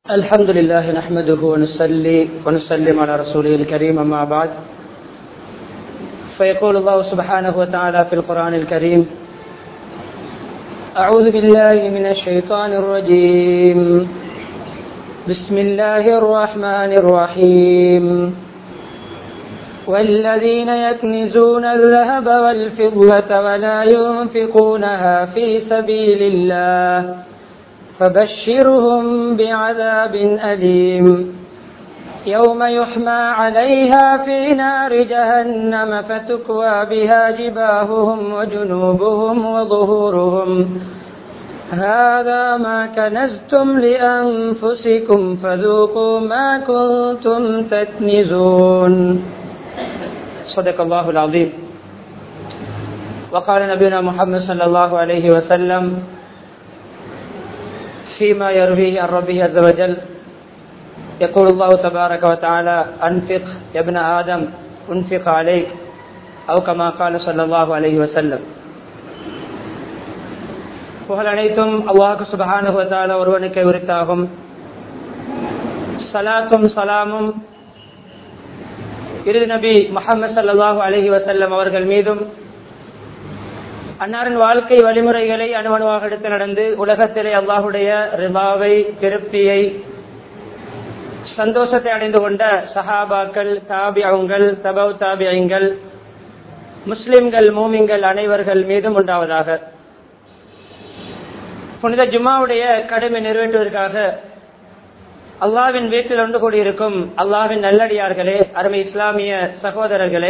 الحمد لله نحمده ونصلي ونسلم على رسوله الكريم أما بعد فيقول الله سبحانه وتعالى في القرآن الكريم أعوذ بالله من الشيطان الرجيم بسم الله الرحمن الرحيم والذين يكنزون الذهب والفضة ولا ينفقونها في سبيل الله فبشرهم بعذاب أليم يوم يحمى عليها في نار جهنم فتكوى بها جباههم وجنوبهم وظهورهم هذا ما كنزتم لأنفسكم فذوقوا ما كنتم تكنزون صدق الله العظيم وقال نبينا محمد صلى الله عليه وسلم فيما يرويه عن ربه عز وجل يقول الله تبارك وتعالى أنفق يا ابن آدم أنفق عليك أو كما قال صلى الله عليه وسلم புகழ் அனைத்தும் அல்லாஹு சுபஹானுவத்தால ஒருவனுக்கு உரித்தாகும் சலாத்தும் சலாமும் இறுதி நபி முகமது சல்லாஹூ அலஹி வசல்லம் அவர்கள் மீதும் அன்னாரின் வாழ்க்கை வழிமுறைகளை அணுவணுவாக எடுத்து நடந்து உலகத்திலே அல்லாஹுடைய ரிபாவை திருப்தியை சந்தோஷத்தை அடைந்து கொண்ட சஹாபாக்கள் தாபியங்கள் தபவ் தாபியங்கள் முஸ்லிம்கள் மூமிங்கள் அனைவர்கள் மீதும் உண்டாவதாக புனித ஜும்மாவுடைய கடமை நிறைவேற்றுவதற்காக அல்லாவின் வீட்டில் ஒன்று கூடியிருக்கும் அல்லாவின் நல்லடியார்களே அருமை இஸ்லாமிய சகோதரர்களே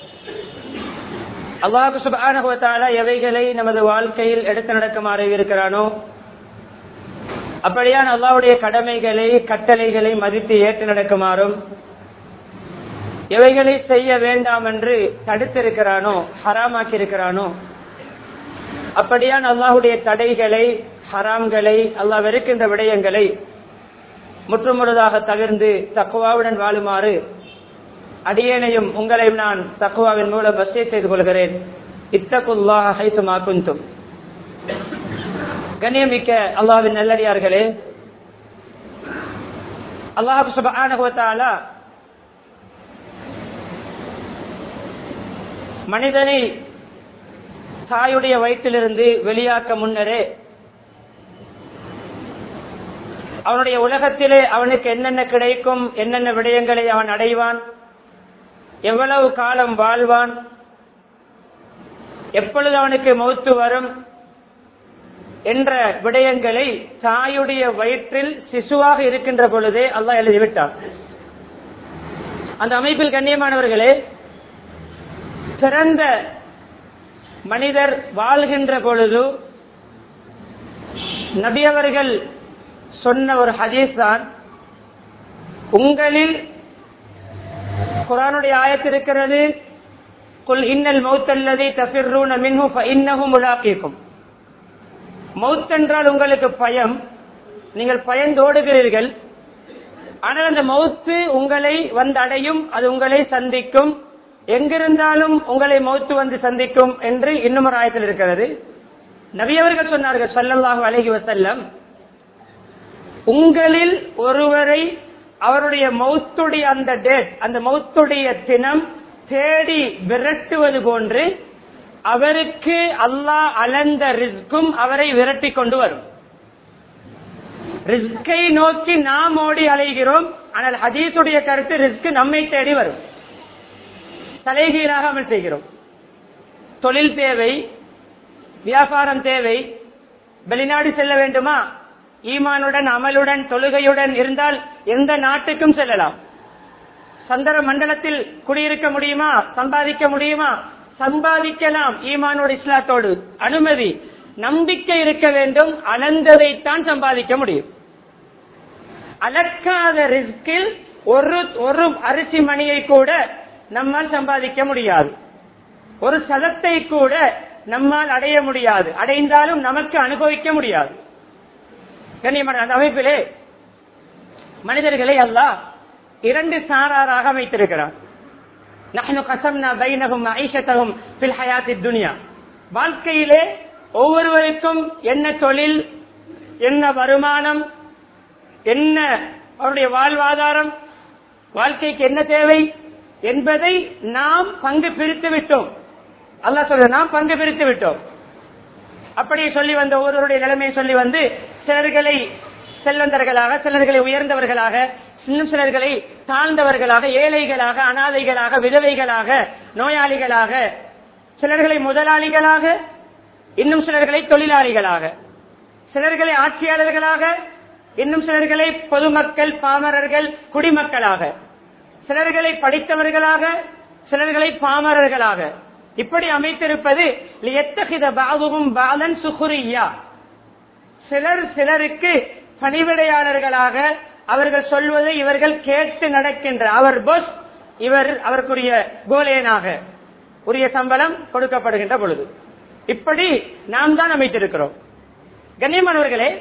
அல்லாஹு சுபானுவத்தால எவைகளை நமது வாழ்க்கையில் எடுத்து நடக்குமாறு இருக்கிறானோ அப்படியான அல்லாவுடைய கடமைகளை கட்டளைகளை மதித்து ஏற்று நடக்குமாறும் எவைகளை செய்ய வேண்டாம் என்று தடுத்திருக்கிறானோ ஹராமாக்கி இருக்கிறானோ அப்படியான அல்லாஹுடைய தடைகளை ஹராம்களை அல்லாஹ் வெறுக்கின்ற விடயங்களை முற்றுமுழுதாக தவிர்ந்து தக்குவாவுடன் வாழுமாறு அடியேனையும் உங்களையும் நான் தக்குவாவின் மூலம் வசதி செய்து கொள்கிறேன் இத்தகுல்லாஹ் ஹைசுமா குந்தும் கண்ணியமிக்க அல்லாவின் நல்லடியார்களே அல்லாஹு சுபானுவத்தாலா மனிதனை தாயுடைய வயிற்றிலிருந்து வெளியாக்க முன்னரே அவனுடைய உலகத்திலே அவனுக்கு என்னென்ன கிடைக்கும் என்னென்ன விடயங்களை அவன் அடைவான் எவ்வளவு காலம் வாழ்வான் எப்பொழுது அவனுக்கு மௌத்து வரும் என்ற விடயங்களை தாயுடைய வயிற்றில் சிசுவாக இருக்கின்ற பொழுதே அல்லாஹ் எழுதிவிட்டான் அந்த அமைப்பில் கண்ணியமானவர்களே பிறந்த மனிதர் வாழ்கின்ற பொழுது நபியவர்கள் சொன்ன ஒரு ஹதீஸ் தான் உங்களில் குரானுடைய ஆயத்து இருக்கிறது குல் இன்னல் மௌத்தல்லதை தபிர்ரூன மின்ஹு இன்னஹும் முலாக்கிக்கும் மவுத் என்றால் உங்களுக்கு பயம் நீங்கள் பயந்தோடுகிறீர்கள் ஆனால் அந்த மவுத்து உங்களை வந்து அடையும் அது உங்களை சந்திக்கும் எங்கிருந்தாலும் உங்களை மௌத்து வந்து சந்திக்கும் என்று இன்னும் ஒரு ஆயத்தில் இருக்கிறது நபியவர்கள் சொன்னார்கள் சல்லல்லாஹு அலஹி வசல்லம் உங்களில் ஒருவரை அவருடைய மௌத்துடைய அந்த டேட் அந்த மௌத்துடைய தினம் தேடி விரட்டுவது போன்று அவருக்கு அல்லாஹ் அளந்த ரிஸ்கும் அவரை விரட்டி கொண்டு வரும் ரிஸ்கை நோக்கி நாம் ஓடி அலைகிறோம் ஆனால் ஹதீசுடைய கருத்து ரிஸ்க் நம்மை தேடி வரும் தலைகீழாக அமல் செய்கிறோம் தொழில் தேவை வியாபாரம் தேவை வெளிநாடு செல்ல வேண்டுமா ஈமானுடன் அமலுடன் தொழுகையுடன் இருந்தால் எந்த நாட்டுக்கும் செல்லலாம் சந்திர மண்டலத்தில் குடியிருக்க முடியுமா சம்பாதிக்க முடியுமா சம்பாதிக்கலாம் ஈமானோடு இஸ்லாத்தோடு அனுமதி நம்பிக்கை இருக்க வேண்டும் அனந்ததைத்தான் சம்பாதிக்க முடியும் அளக்காத ரிஸ்கில் ஒரு ஒரு அரிசி மணியை கூட நம்மால் சம்பாதிக்க முடியாது ஒரு சதத்தை கூட நம்மால் அடைய முடியாது அடைந்தாலும் நமக்கு அனுபவிக்க முடியாது கண்ணியமான அந்த அமைப்பிலே மனிதர்களை அல்லாஹ் இரண்டு சாராராக அமைத்திருக்கிறார் நஹ்னு கசம்னா பைனஹும் ஐஷத்தஹும் ஃபில் ஹயாத்தித் துனியா வாழ்க்கையிலே ஒவ்வொருவருக்கும் என்ன தொழில் என்ன வருமானம் என்ன அவருடைய வாழ்வாதாரம் வாழ்க்கைக்கு என்ன தேவை என்பதை நாம் பங்கு பிரித்து விட்டோம் அல்லாஹ் சொல்ற நாம் பங்கு பிரித்து விட்டோம் அப்படியே சொல்லி வந்த ஒருவருடைய நிலைமையை சொல்லி வந்து சிலர்களை செல்வந்தர்களாக சிலர்களை உயர்ந்தவர்களாக இன்னும் சிலர்களை தாழ்ந்தவர்களாக ஏழைகளாக அனாதைகளாக விதவைகளாக நோயாளிகளாக சிலர்களை முதலாளிகளாக இன்னும் சிலர்களை தொழிலாளிகளாக சிலர்களை ஆட்சியாளர்களாக இன்னும் சிலர்களை பொதுமக்கள் பாமரர்கள் குடிமக்களாக சிலர்களை படித்தவர்களாக சிலர்களை பாமரர்களாக இப்படி அமைத்திருப்பது எத்தகித பாதுவும் பாலன் சுகுரியா சிலர் சிலருக்கு பணிவிடையாளர்களாக அவர்கள் சொல்வதை இவர்கள் கேட்டு நடக்கின்ற அவர் பொஸ் இவர் அவருக்குரிய கோலேனாக உரிய சம்பளம் கொடுக்கப்படுகின்ற பொழுது இப்படி நாம் தான் அமைத்திருக்கிறோம் கண்ணியமானவர்களே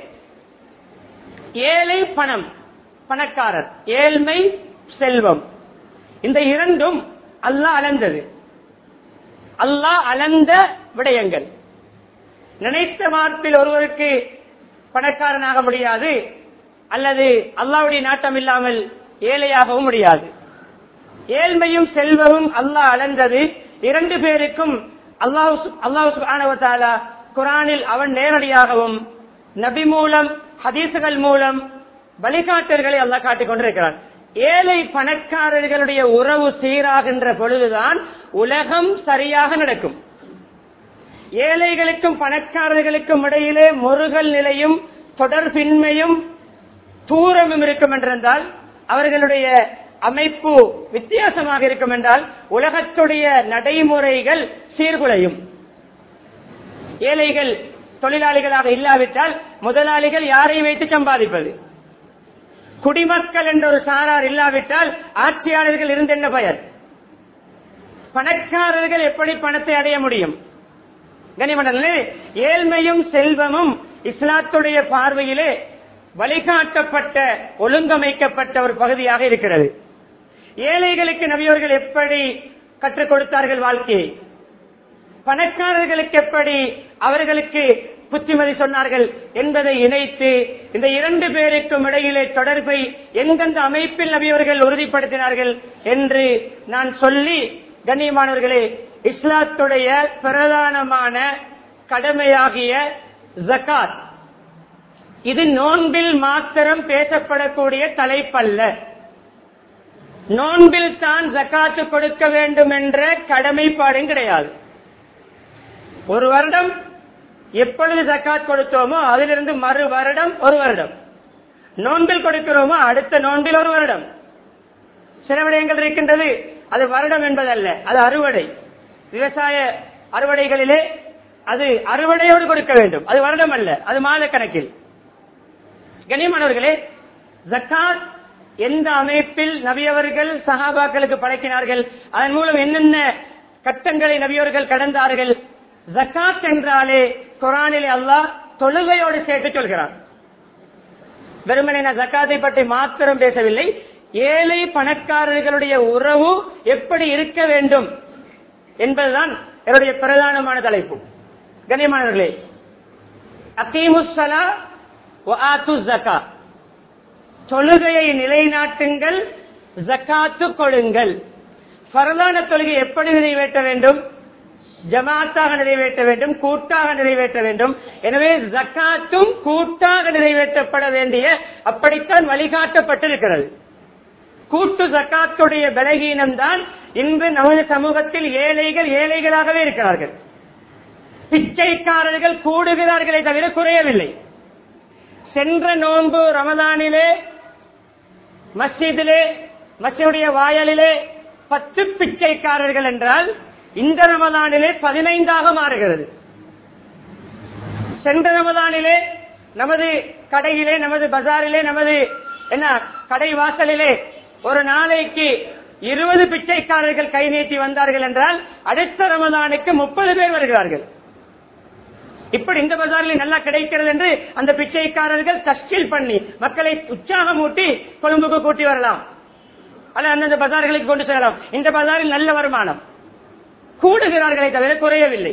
ஏழை பணம் பணக்காரர் ஏழ்மை செல்வம் இந்த இரண்டும் அல்லாஹ் அளந்தது அல்லாஹ் அளந்த விடயங்கள் நினைத்த மார்பில் ஒருவருக்கு பணக்காரனாக முடியாது அல்லது அல்லாவுடைய நாட்டம் இல்லாமல் ஏழையாகவும் முடியாது ஏழ்மையும் செல்வமும் அல்லாஹ் அளந்தது இரண்டு பேருக்கும் அல்லாஹு அல்லாஹு ஆனவத்தாலா குரானில் அவன் நேரடியாகவும் நபி மூலம் ஹதீசுகள் மூலம் வழிகாட்டல்களை அல்லாஹ் காட்டிக் கொண்டிருக்கிறான் ஏழை பணக்காரர்களுடைய உறவு சீராகின்ற பொழுதுதான் உலகம் சரியாக நடக்கும் ஏழைகளுக்கும் பணக்காரர்களுக்கும் இடையிலே முருகல் நிலையும் தொடர்பின்மையும் தூரமும் இருக்கும் என்றிருந்தால் அவர்களுடைய அமைப்பு வித்தியாசமாக இருக்கும் என்றால் உலகத்துடைய நடைமுறைகள் சீர்குலையும் ஏழைகள் தொழிலாளிகளாக இல்லாவிட்டால் முதலாளிகள் யாரை வைத்து சம்பாதிப்பது குடிமக்கள் என்ற ஒரு சாரார் இல்லாவிட்டால் ஆட்சியாளர்கள் இருந்தென்ன பயன் பணக்காரர்கள் எப்படி பணத்தை அடைய முடியும் கனிமண்டலே ஏழ்மையும் செல்வமும் இஸ்லாத்துடைய பார்வையிலே வழிகாட்டப்பட்ட ஒழுங்கமைக்கப்பட்ட ஒரு பகுதியாக இருக்கிறது ஏழைகளுக்கு நபியவர்கள் எப்படி கற்றுக் கொடுத்தார்கள் வாழ்க்கையை பணக்காரர்களுக்கு எப்படி அவர்களுக்கு புத்திமதி சொன்னார்கள் என்பதை இணைத்து இந்த இரண்டு பேருக்கும் இடையிலே தொடர்பை எந்தெந்த அமைப்பில் நபியவர்கள் உறுதிப்படுத்தினார்கள் என்று நான் சொல்லி கண்ணியமானவர்களே இஸ்லாத்துடைய பிரதானமான கடமையாகிய ஜகாத் இது நோன்பில் மாத்திரம் பேசப்படக்கூடிய தலைப்பல்ல நோன்பில் தான் ஜக்காத்து கொடுக்க வேண்டும் என்ற கடமைப்பாடும் கிடையாது ஒரு வருடம் எப்பொழுது ஜக்காத் கொடுத்தோமோ அதிலிருந்து மறு வருடம் ஒரு வருடம் நோன்பில் கொடுக்கிறோமோ அடுத்த நோன்பில் ஒரு வருடம் சில விடயங்கள் இருக்கின்றது அது வருடம் என்பதல்ல அது அறுவடை விவசாய அறுவடைகளிலே அது அறுவடையோடு கொடுக்க வேண்டும் அது வருடம் அல்ல அது மாத கணக்கில் கண்ணியமானவர்களே ஜக்காத் எந்த அமைப்பில் நபியவர்கள் சஹாபாக்களுக்கு படைக்கினார்கள் அதன் மூலம் என்னென்ன கட்டங்களை நபியவர்கள் கடந்தார்கள் ஜக்காத் என்றாலே குரானிலே அல்லாஹ் தொழுகையோடு சேர்த்து சொல்கிறார் வெறுமனை நான் ஜக்காத்தை பற்றி மாத்திரம் பேசவில்லை ஏழை பணக்காரர்களுடைய உறவு எப்படி இருக்க வேண்டும் என்பதுதான் என்னுடைய பிரதானமான தலைப்பு கண்ணியமானவர்களே அகீமுசலா ஜக்கா தொழுகையை நிலைநாட்டுங்கள் ஜக்காத்து கொடுங்கள் பரதான தொழுகை எப்படி நிறைவேற்ற வேண்டும் ஜமாத்தாக நிறைவேற்ற வேண்டும் கூட்டாக நிறைவேற்ற வேண்டும் எனவே ஜக்காத்தும் கூட்டாக நிறைவேற்றப்பட வேண்டிய அப்படித்தான் வழிகாட்டப்பட்டிருக்கிறது கூட்டு ஜக்காத்துடைய பலகீனம் தான் இன்று நமது சமூகத்தில் ஏழைகள் ஏழைகளாகவே இருக்கிறார்கள் பிச்சைக்காரர்கள் கூடுகிறார்களே தவிர குறையவில்லை சென்ற நோன்பு ரமதானிலே மஸ்ஜிதிலே மஸ்ஜிதுடைய வாயலிலே பத்து பிச்சைக்காரர்கள் என்றால் இந்த ரமதானிலே பதினைந்தாக மாறுகிறது சென்ற ரமதானிலே நமது கடையிலே நமது பஜாரிலே நமது என்ன கடை வாசலிலே ஒரு நாளைக்கு இருபது பிச்சைக்காரர்கள் கை நீட்டி வந்தார்கள் என்றால் அடுத்த ரமதானுக்கு முப்பது பேர் வருகிறார்கள் இப்படி இந்த பஜாரில் நல்லா கிடைக்கிறது என்று அந்த பிச்சைக்காரர்கள் தஸ்கில் பண்ணி மக்களை உற்சாகமூட்டி கொழும்புக்கு கூட்டி வரலாம் அல்ல அந்தந்த பஜார்களுக்கு கொண்டு செல்லலாம் இந்த பஜாரில் நல்ல வருமானம் கூடுகிறார்களே தவிர குறையவில்லை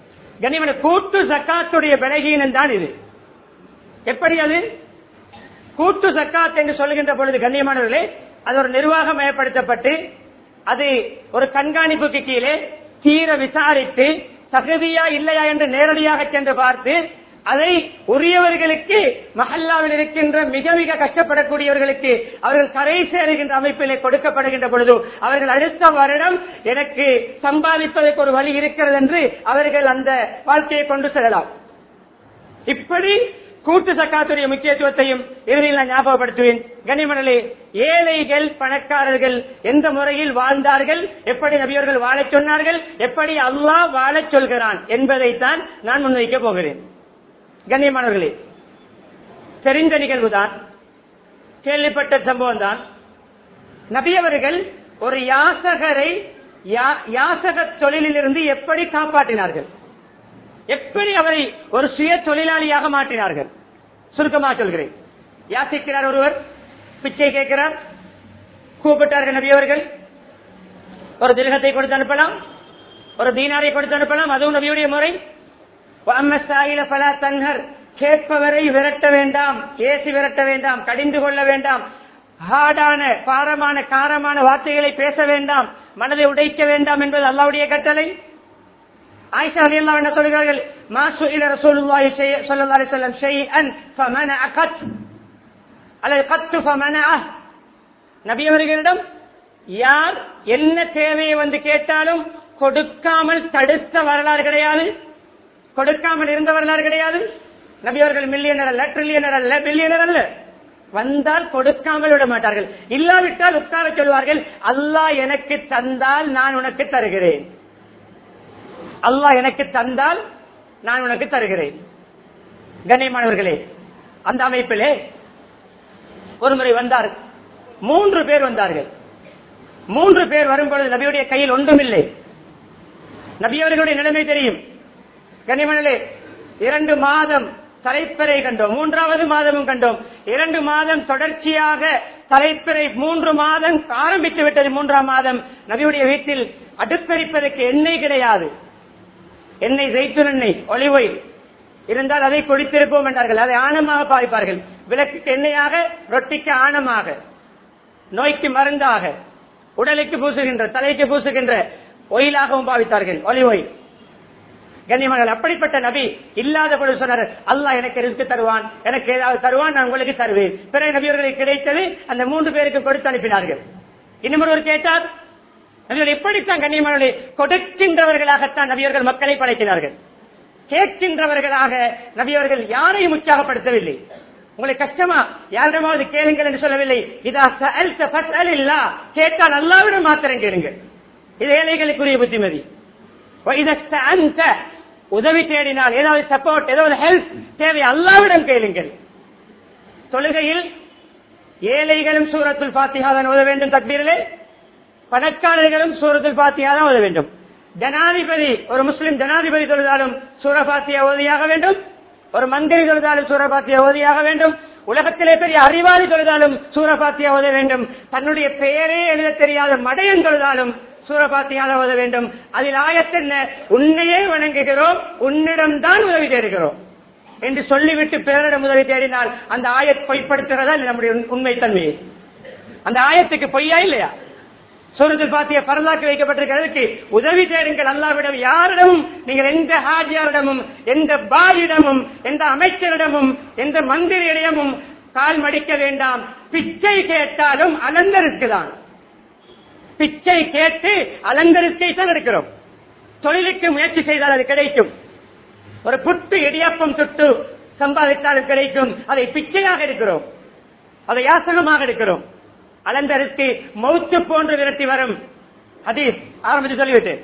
கனிமன கூட்டு சக்காத்துடைய பலகீனம் தான் இது எப்படி அது கூட்டு சக்காத் என்று சொல்லுகின்ற பொழுது கண்ணியமானவர்களே அது ஒரு நிர்வாகம் மயப்படுத்தப்பட்டு அது ஒரு கண்காணிப்புக்கு கீழே தீர விசாரித்து தகுதியா இல்லையா என்று நேரடியாக சென்று பார்த்து அதை உரியவர்களுக்கு மஹல்லாவில் இருக்கின்ற மிக மிக கஷ்டப்படக்கூடியவர்களுக்கு அவர்கள் கரை சேருகின்ற அமைப்பிலே கொடுக்கப்படுகின்ற பொழுது அவர்கள் அடுத்த வருடம் எனக்கு சம்பாதிப்பதற்கு ஒரு வழி இருக்கிறது என்று அவர்கள் அந்த வாழ்க்கையை கொண்டு செல்லலாம் இப்படி கூட்டு சக்காத்துடைய முக்கியத்துவத்தையும் இறுதியில் நான் ஞாபகப்படுத்துவேன் கனிமணலே ஏழைகள் பணக்காரர்கள் எந்த முறையில் வாழ்ந்தார்கள் எப்படி நபியர்கள் வாழச் சொன்னார்கள் எப்படி அல்லாஹ் வாழச் சொல்கிறான் என்பதைத்தான் நான் முன்வைக்கப் போகிறேன் கண்ணியமானவர்களே தெரிந்த நிகழ்வுதான் கேள்விப்பட்ட சம்பவம் தான் நபியவர்கள் ஒரு யாசகரை யா- யாசக தொழிலிலிருந்து எப்படி காப்பாற்றினார்கள் எப்படி அவரை ஒரு சுய தொழிலாளியாக மாற்றினார்கள் சுருக்கமாக சொல்கிறேன் யாசிக்கிறார் ஒருவர் பிச்சை கேட்கிறார் கூப்பிட்டார்கள் நபியவர்கள் ஒரு திருகத்தை கொடுத்து அனுப்பலாம் ஒரு தீனாரை கொடுத்து அனுப்பலாம் அதுவும் நபியுடைய முறை வஅம்ம சாயில ஃபலா தன்ஹர் கேட்பவரை விரட்ட வேண்டாம் ஏசி விரட்ட வேண்டாம் கடிந்து கொள்ள வேண்டாம் ஹார்டான பாரமான காரமான வார்த்தைகளை பேச வேண்டாம் மனதை உடைக்க வேண்டாம் என்பது அல்லாவுடைய கட்டளை ஆயிஷா ரலியல்லாஹு என்ன சொல்கிறார்கள் மா சுஇல ரசூலுல்லாஹி ஷைஅ- ஸல்லல்லாஹு அலைஹி வஸல்லம் ஷைஅன் ஃபமனஅ கத் அல்லது கத்து ஃபமனஅ நபி அவர்களிடம் யார் என்ன தேவையை வந்து கேட்டாலும் கொடுக்காமல் தடுத்த வரலாறு கிடையாது கொடுக்காமல் இருந்த வரலாறு கிடையாது நபி அவர்கள் மில்லியனர் அல்ல ட்ரில்லியனர் அல்ல பில்லியனர் அல்ல வந்தால் கொடுக்காமல் விட மாட்டார்கள் இல்லாவிட்டால் உட்கார சொல்வார்கள் அல்லாஹ் எனக்கு தந்தால் நான் உனக்கு தருகிறேன் அல்லாஹ் எனக்கு தந்தால் நான் உனக்கு தருகிறேன் கண்ணியமானவர்களே அந்த அமைப்பிலே ஒரு முறை வந்தார் மூன்று பேர் வந்தார்கள் மூன்று பேர் வரும்பொழுது நபியுடைய கையில் ஒன்றுமில்லை நபியவர்களுடைய நிலைமை தெரியும் கனிமணலே இரண்டு மாதம் தலைப்பிறை கண்டோம் மூன்றாவது மாதமும் கண்டோம் இரண்டு மாதம் தொடர்ச்சியாக தலைப்பிறை மூன்று மாதம் ஆரம்பித்து விட்டது மூன்றாம் மாதம் நபியுடைய வீட்டில் அடுப்பெரிப்பதற்கு எண்ணெய் கிடையாது எண்ணெய் ஜெய்த்துன் எண்ணெய் ஒளிவை இருந்தால் அதை குடித்திருப்போம் என்றார்கள் அதை ஆணமாக பாவிப்பார்கள் விளக்குக்கு எண்ணெயாக ரொட்டிக்கு ஆணமாக நோய்க்கு மருந்தாக உடலுக்கு பூசுகின்ற தலைக்கு பூசுகின்ற ஒயிலாகவும் பாவித்தார்கள் ஒலி ஒயில் கண்ணியமர்கள் அப்படிப்பட்ட நபி இல்லாத பொழுது சொன்னார் அல்லாஹ் எனக்கு ரிஸ்க் தருவான் எனக்கு ஏதாவது தருவான் நான் உங்களுக்கு தருவேன் பிறகு நபியர்களுக்கு கிடைத்தது அந்த மூன்று பேருக்கு கொடுத்து அனுப்பினார்கள் இன்னும் ஒருவர் கேட்டார் நபியர்கள் எப்படித்தான் கண்ணியமர்களை கொடுக்கின்றவர்களாகத்தான் நபியர்கள் மக்களை படைக்கிறார்கள் கேட்கின்றவர்களாக நபியவர்கள் யாரையும் உற்சாகப்படுத்தவில்லை உங்களுக்கு கஷ்டமா யாரிடமாவது கேளுங்கள் என்று சொல்லவில்லை இதா சஅல்த ஃபஸ்அலில்லா கேட்டால் அல்லாவிடம் மாத்திரம் கேளுங்கள் இது ஏழைகளுக்குரிய புத்திமதி وإذا استعنت உதவி தேடினால் ஏதாவது சப்போர்ட் ஏதாவது ஹெல்ப் தேவை அல்லாவிடம் கேளுங்கள் தொழுகையில் ஏழைகளும் சூரத்துல் பாத்தியா தான் ஓத வேண்டும் தக்பீரிலே பணக்காரர்களும் சூரத்துல் பாத்தியா தான் ஓத வேண்டும் ஜனாதிபதி ஒரு முஸ்லிம் ஜனாதிபதி தொழுதாலும் சூரபாத்தியா ஓதியாக வேண்டும் ஒரு மந்திரி தொழுதாலும் சூரபாத்தியா ஓதியாக வேண்டும் உலகத்திலே பெரிய அறிவாளி தொழுதாலும் சூரபாத்தியா ஓத வேண்டும் தன்னுடைய பெயரே எழுத தெரியாத மடையன் தொழுதாலும் சூரபாத்தியாக ஓத வேண்டும் அதில் ஆயத்தென்ன உன்னையே வணங்குகிறோம் உன்னிடம்தான் உதவி தேடுகிறோம் என்று சொல்லிவிட்டு பிறரிடம் உதவி தேடினால் அந்த ஆயத் பொய்ப்படுத்துகிறதா இல்லை நம்முடைய உண்மை தன்மையை அந்த ஆயத்துக்கு பொய்யா இல்லையா சூரத்தில் பாத்திய பரலாக்கு வைக்கப்பட்டிருக்கிறதுக்கு உதவி தேடுங்கள் அல்லாவிடம் யாரிடமும் நீங்கள் எந்த ஹாஜியாரிடமும் எந்த பாயிடமும் எந்த அமைச்சரிடமும் எந்த மந்திரியிடமும் கால் மடிக்க வேண்டாம் பிச்சை கேட்டாலும் அலந்தருக்கு தான் பிச்சை கேட்டு அலந்தரிக்கை தான் எடுக்கிறோம் தொழிலுக்கு முயற்சி செய்தால் அது கிடைக்கும் ஒரு புட்டு இடியாப்பம் சுட்டு சம்பாதித்தாலும் கிடைக்கும் அதை பிச்சையாக எடுக்கிறோம் அதை யாசகமாக எடுக்கிறோம் அலந்தரித்து மௌத்து போன்று விரட்டி வரும் ஹதீஸ் ஆரம்பித்து சொல்லிவிட்டு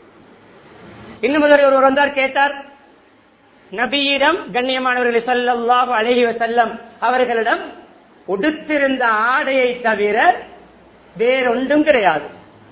இன்னும் முதல் ஒருவர் வந்தார் கேட்டார் நபியிடம் கண்ணியமானவர்களை சொல்லல்லாஹு அழகி செல்லம் அவர்களிடம் உடுத்திருந்த ஆடையை தவிர வேறொன்றும் கிடையாது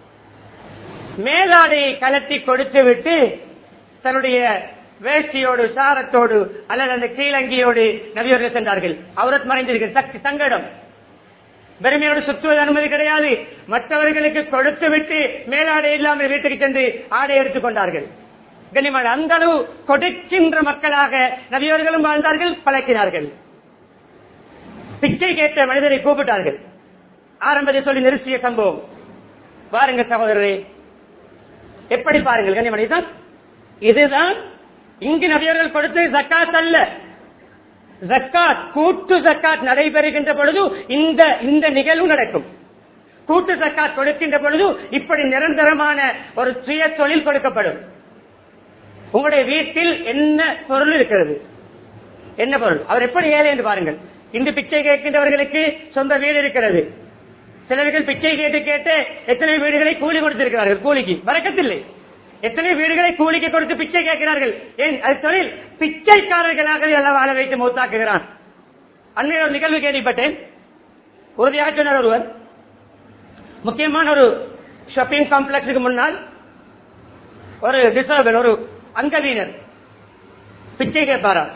மேலாடையை கலட்டி கொடுத்து விட்டு தன்னுடைய வேஷ்டியோடு சாரத்தோடு அல்லது அந்த கீழங்கியோடு நபியவர்கள் சென்றார்கள் அவரத் மறைந்திருக்கிற சக்தி சங்கடம் பெருமையோடு சுற்றுவது அனுமதி கிடையாது மற்றவர்களுக்கு கொடுத்து விட்டு மேலாடை இல்லாமல் வீட்டுக்கு சென்று ஆடை எடுத்துக் கொண்டார்கள் கனிமன் அந்த அளவு கொடுக்கின்ற மக்களாக நபியவர்களும் வாழ்ந்தார்கள் பழக்கினார்கள் பிச்சை கேட்ட மனிதரை கூப்பிட்டார்கள் ஆரம்பத்தை சொல்லி நிறுத்திய சம்பவம் பாருங்க சகோதரரே எப்படி பாருங்கள் கண்ணியமணி இதுதான் இதுதான் இங்கு நபியர்கள் கொடுத்து ஜக்காத் அல்ல ஜக்காத் கூட்டு ஜக்காத் நடைபெறுகின்ற பொழுது இந்த இந்த நிகழ்வு நடக்கும் கூட்டு ஜக்காத் கொடுக்கின்ற பொழுது இப்படி நிரந்தரமான ஒரு சுய தொழில் கொடுக்கப்படும் உங்களுடைய வீட்டில் என்ன பொருள் இருக்கிறது என்ன பொருள் அவர் எப்படி ஏழை என்று பாருங்கள் இன்று பிச்சை கேட்கின்றவர்களுக்கு சொந்த வீடு இருக்கிறது சிலர்கள் பிச்சை கேட்டு கேட்டு எத்தனை வீடுகளை கூலி கொடுத்திருக்கிறார்கள் கூலிக்கு வரக்கத்தில்லை எத்தனை வீடுகளை கூலிக்கு கொடுத்து பிச்சை கேட்கிறார்கள் ஏன் அது தொழில் பிச்சைக்காரர்களாக எல்லாம் வாழ வைத்து மூத்தாக்குகிறான் அன்றைய ஒரு நிகழ்வு கேள்விப்பட்டேன் உறுதியாக சொன்னார் ஒருவர் முக்கியமான ஒரு ஷாப்பிங் காம்ப்ளெக்ஸுக்கு முன்னால் ஒரு டிசர்பல் ஒரு அங்கவீனர் பிச்சை கேட்பாராம்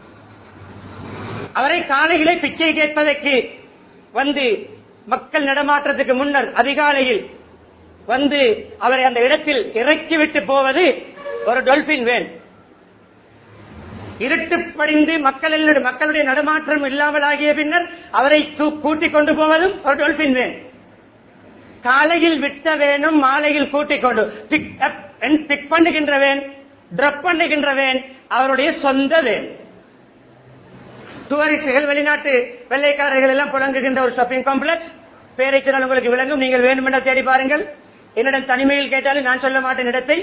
அவரை காலையிலே பிச்சை கேட்பதற்கு வந்து மக்கள் நடமாற்றத்துக்கு முன்னர் அதிகாலையில் வந்து அவரை அந்த இடத்தில் இறக்கிவிட்டு போவது ஒரு டொல்பின் வேன் இருட்டு படிந்து மக்கள் எல்லாம் மக்களுடைய நடமாற்றம் இல்லாமல் ஆகிய பின்னர் அவரை தூ- கூட்டிக் கொண்டு போவதும் ஒரு டொல்பின் வேன் காலையில் விட்ட வேணும் மாலையில் கூட்டிக் கொண்டு பிக் அப் பிக் பண்ணுகின்ற வேன் டிரப் பண்ணுகின்ற வேன் அவருடைய சொந்த வேன் டூரிஸ்டுகள் வெளிநாட்டு வெள்ளைக்காரர்கள் எல்லாம் புழங்குகின்ற ஒரு ஷாப்பிங் காம்ப்ளெக்ஸ் பேரை சொன்னால் உங்களுக்கு விளங்கும் நீங்கள் வேண்டுமென்றால் தேடி பாருங்கள் என்னிடம் தனிமையில் கேட்டாலும் நான் சொல்ல மாட்டேன் இடத்தை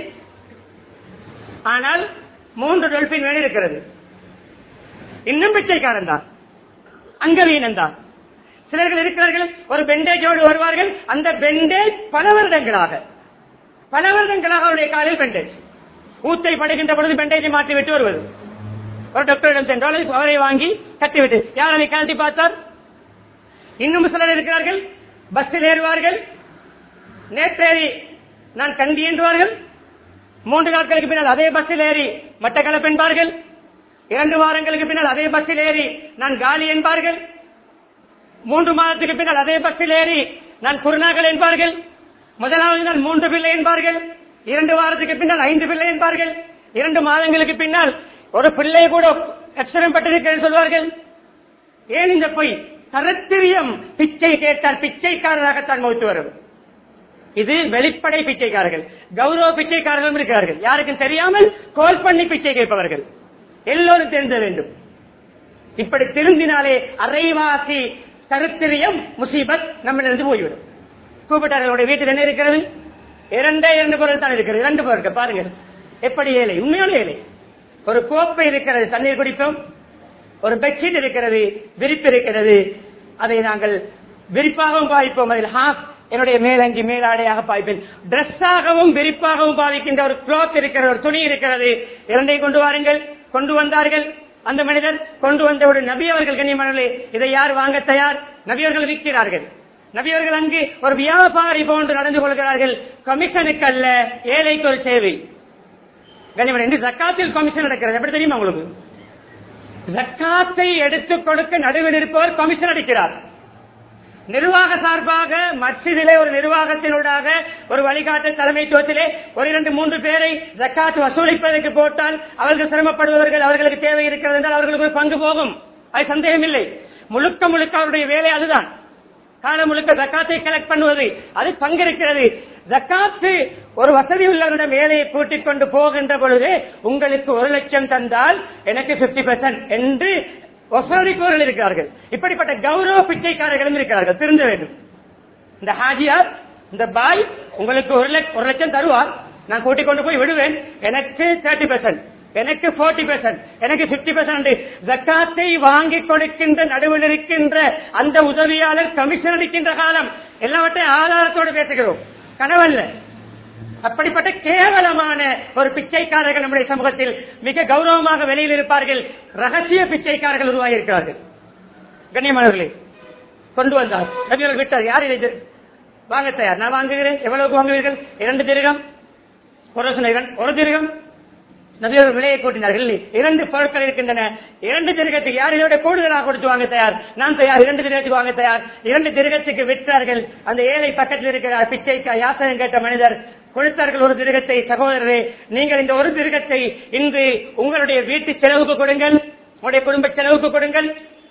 ஆனால் மூன்று டொல்பின் வேன் இருக்கிறது இன்னும் பிச்சைக்காரன் தான் அங்கவீனன் தான் சிலர்கள் இருக்கிறார்கள் ஒரு பெண்டேஜோடு வருவார்கள் அந்த பெண்டேஜ் பல வருடங்களாக பல வருடங்களாக அவருடைய காலில் பெண்டேஜ் ஊத்தை படுகின்ற பொழுது பெண்டேஜை மாற்றி விட்டு வருவது ஒரு டாக்டரிடம் சென்றால் அவரை வாங்கி கட்டிவிட்டு யார் அதை கழட்டி பார்த்தார் இன்னும் சிலர் இருக்கிறார்கள் பஸ்ஸில் ஏறுவார்கள் நேற்றேறி நான் கண்டி என்றுவார்கள் மூன்று நாட்களுக்கு பின்னால் அதே பஸ்ஸில் ஏறி மட்டக்களப்பு என்பார்கள் இரண்டு வாரங்களுக்கு பின்னால் அதே பஸ்ஸில் ஏறி நான் காலி என்பார்கள் மூன்று மாதத்துக்கு பின்னால் அதே பஸ்ஸில் ஏறி நான் குருநாகல் என்பார்கள் முதலாவது நாள் மூன்று பிள்ளை என்பார்கள் இரண்டு வாரத்துக்கு பின்னால் ஐந்து பிள்ளை என்பார்கள் இரண்டு மாதங்களுக்கு பின்னால் ஒரு பிள்ளை கூட அக்ஷரம் பட்டிருக்கிறேன் சொல்வார்கள் ஏன் இந்த பொய் தரத்திரியம் பிச்சை கேட்டால் பிச்சைக்காரராகத்தான் மௌத்து வரும் இது வெளிப்படை பிச்சைக்காரர்கள் கௌரவ பிச்சைக்காரர்களும் இருக்கிறார்கள் யாருக்கும் தெரியாமல் கோல் பண்ணி பிச்சை கேட்பவர்கள் எல்லோரும் தெரிந்த வேண்டும் இப்படி திருந்தினாலே அரைவாசி கருத்திரியம் முசீபத் நம்மிலிருந்து போய்விடும் கூப்பிட்டார்களுடைய வீட்டில் என்ன இருக்கிறது இரண்டே இரண்டு பொருள் தான் இருக்கிறது இரண்டு பொருட்கள் பாருங்கள் எப்படி ஏழை உண்மையான ஏழை ஒரு கோப்பை இருக்கிறது தண்ணீர் குடிப்போம் ஒரு பெட்ஷீட் இருக்கிறது விரிப்பு இருக்கிறது அதை நாங்கள் விரிப்பாகவும் பாவிப்போம் அதில் ஹாஃப் என்னுடைய மேலங்கி மேலாடையாக பாவிப்பேன் டிரெஸ்ஸாகவும் விரிப்பாகவும் பாவிக்கின்ற ஒரு கிளாத் இருக்கிறது ஒரு துணி இருக்கிறது இரண்டையும் கொண்டு வாருங்கள் கொண்டு வந்தார்கள் அந்த மனிதர் கொண்டு வந்த ஒரு நபி அவர்கள் கண்ணியமானே இதை யார் வாங்க தயார் நபி அவர்கள் விற்கிறார்கள் நபி அவர்கள் அங்கு ஒரு வியாபாரி போன்று நடந்து கொள்கிறார்கள் கமிஷனுக்கு அல்ல ஏழைக்கு ஒரு சேவை கண்ணியமன் என்று ஜக்காத்தில் கமிஷன் நடக்கிறது எப்படி தெரியுமா உங்களுக்கு ஜக்காத்தை எடுத்துக் கொடுக்க நடுவில் இருப்பவர் கமிஷன் அடிக்கிறார் நிர்வாக சார்பாக மஸ்ஜிதிலே ஒரு நிர்வாகத்தினூடாக ஒரு வழிகாட்டு தலைமைத்துவத்திலே ஒரு இரண்டு மூன்று பேரை ஜக்காத் வசூலிப்பதற்கு போட்டால் அவர்கள் சிரமப்படுபவர்கள் அவர்களுக்கு தேவை இருக்கிறது என்றால் அவர்களுக்கு ஒரு பங்கு போகும் அது சந்தேகம் இல்லை முழுக்க முழுக்க அவருடைய வேலை அதுதான் காலம் முழுக்க ஜக்காத்தை கலெக்ட் பண்ணுவது அது பங்கிருக்கிறது ஜக்காத்து ஒரு வசதி உள்ளவரிடம் வேலையை கூட்டிக் கொண்டு போகின்ற பொழுது உங்களுக்கு ஒரு லட்சம் தந்தால் எனக்கு 50% என்று வசதிப்பவர்கள் இருக்கிறார்கள் இப்படிப்பட்ட கௌரவ பிச்சைக்காரர்களும் இருக்கிறார்கள் திருந்த வேண்டும் இந்த ஹாஜியார் இந்த பாய் உங்களுக்கு ஒரு லட்சம் ஒரு லட்சம் தருவார் நான் கூட்டிக் கொண்டு போய் விடுவேன் எனக்கு தேர்ட்டி பெர்சன்ட் எனக்கு போர்ட்டி பெர்சன்ட் எனக்கு பிப்டி பெர்சன்ட் ஜக்காத்தை வாங்கி கொடுக்கின்ற நடுவில் இருக்கின்ற அந்த உதவியாளர் கமிஷன் அளிக்கின்ற காலம் எல்லாவற்றையும் ஆதாரத்தோடு பேசுகிறோம் கனவல்ல அப்படிப்பட்ட கேவலமான ஒரு பிச்சைக்காரர்கள் நம்முடைய சமூகத்தில் மிக கௌரவமாக வெளியில் இருப்பார்கள் ரகசிய பிச்சைக்காரர்கள் உருவாகியிருக்கிறார்கள் கண்ணியமானவர்களே கொண்டு வந்தார் நபியர்கள் விட்டார் யார் இதை தெரி- வாங்க தயார் நான் வாங்குகிறேன் எவ்வளவுக்கு வாங்குவீர்கள் இரண்டு திருகம் ஒரு சொன்ன இரண்டு- ஒரு திருகம் நபியர்கள் விலையை கூட்டினார்கள் இல்லை இரண்டு பொருட்கள் இருக்கின்றன இரண்டு திருகத்துக்கு யார் இதோட கூடுதலாக கொடுத்து வாங்க தயார் நான் தயார் இரண்டு திருகத்துக்கு வாங்க தயார் இரண்டு திருகத்துக்கு விற்றார்கள் அந்த ஏழை பக்கத்தில் இருக்கிற பிச்சைக்கு யாசகம் கேட்ட மனிதர் கொடுத்தார்கள் ஒரு திருகத்தை சகோதரரே நீங்கள் இந்த ஒரு திருகத்தை இன்று உங்களுடைய வீட்டு செலவுக்கு கொடுங்கள் உங்களுடைய குடும்ப செலவுக்கு கொடுங்கள்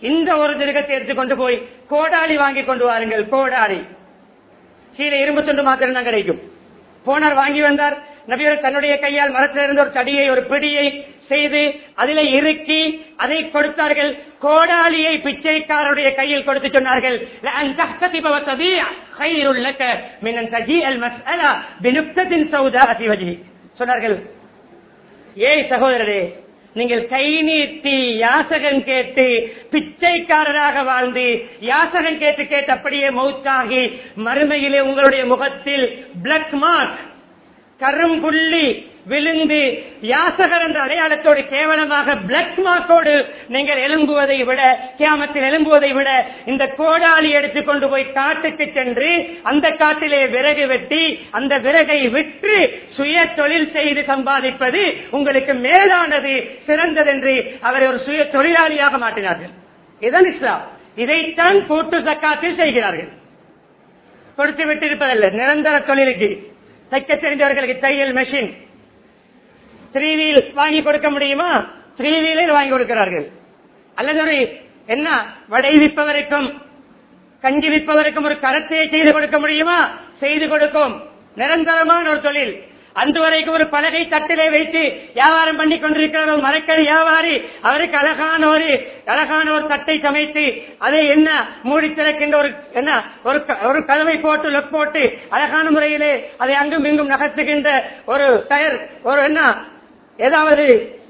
இந்த ஒரு திருகத்தை எடுத்து கொண்டு போய் கோடாளி வாங்கி கொண்டு வாருங்கள் கோடாளி கீழே இரும்பு துண்டு மாத்திரம் தான் கிடைக்கும் போனார் வாங்கி வந்தார் நபியர் தன்னுடைய கையால் மரத்திலிருந்து ஒரு தடியை ஒரு பிடியை செய்து அதில் இறுக்கி அதை கொடுத்தார்கள் கோடாலியை பிச்சைக்காரருடைய கையில் கொடுத்து சொன்னார்கள் "லஅன் தஹ்ததிப வதபீஅ கைருல் லக மின் அன் தஜீஅல் மஸ்அலா பினுக்தத்தின் சௌதா ஃபி வஜ்ஹிக்." சொன்னார்கள் ஏய் சகோதரரே நீங்கள் கை நீட்டி யாசகம் கேட்டு பிச்சைக்காரராக வாழ்ந்து யாசகம் கேட்டு கேட்டு அப்படியே மௌத்தாகி மறுமையிலே உங்களுடைய முகத்தில் பிளக் மார்க் கரும்புள்ளி விழுந்து யாசகர் என்ற அடையாளத்தோடு கேவலமாக பிளக் மார்க்கோடு நீங்கள் எழும்புவதை விட கியாமத்தில் எழும்புவதை விட இந்த கோடாலி எடுத்துக் கொண்டு போய் காட்டுக்கு சென்று அந்த காட்டிலே விறகு வெட்டி அந்த விறகை விற்று சுய தொழில் செய்து சம்பாதிப்பது உங்களுக்கு மேலானது சிறந்தது என்று அவரை ஒரு சுய தொழிலாளியாக மாற்றினார்கள் இதுதான் இஸ்லாம் இதைத்தான் கூட்டு சக்காத்தில் செய்கிறார்கள் கொடுத்து விட்டிருப்பதல்ல நிரந்தர தொழிலுக்கு தைக்க தெரிந்தவர்களுக்கு தையல் மெஷின் த்ரீ வீல் வாங்கி கொடுக்க முடியுமா த்ரீ வீலில் வாங்கி கொடுக்கிறார்கள் அல்லது ஒரு என்ன வடை விற்பவருக்கும் கஞ்சி விற்பவருக்கும் ஒரு கரத்தையை செய்து கொடுக்க முடியுமா செய்து கொடுக்கும் நிரந்தரமான ஒரு தொழில் அன்று வரைக்கும் ஒரு பலகை தட்டிலே வைத்து வியாபாரம் பண்ணி கொண்டிருக்கிற ஒரு மரக்கறி வியாபாரி அவருக்கு அழகான ஒரு அழகான ஒரு தட்டை சமைத்து அதை என்ன மூடி திறக்கின்ற ஒரு என்ன ஒரு க- ஒரு கதவை போட்டு லொக் போட்டு அழகான முறையிலே அதை அங்கும் இங்கும் நகர்த்துகின்ற ஒரு டயர் ஒரு என்ன ஏதாவது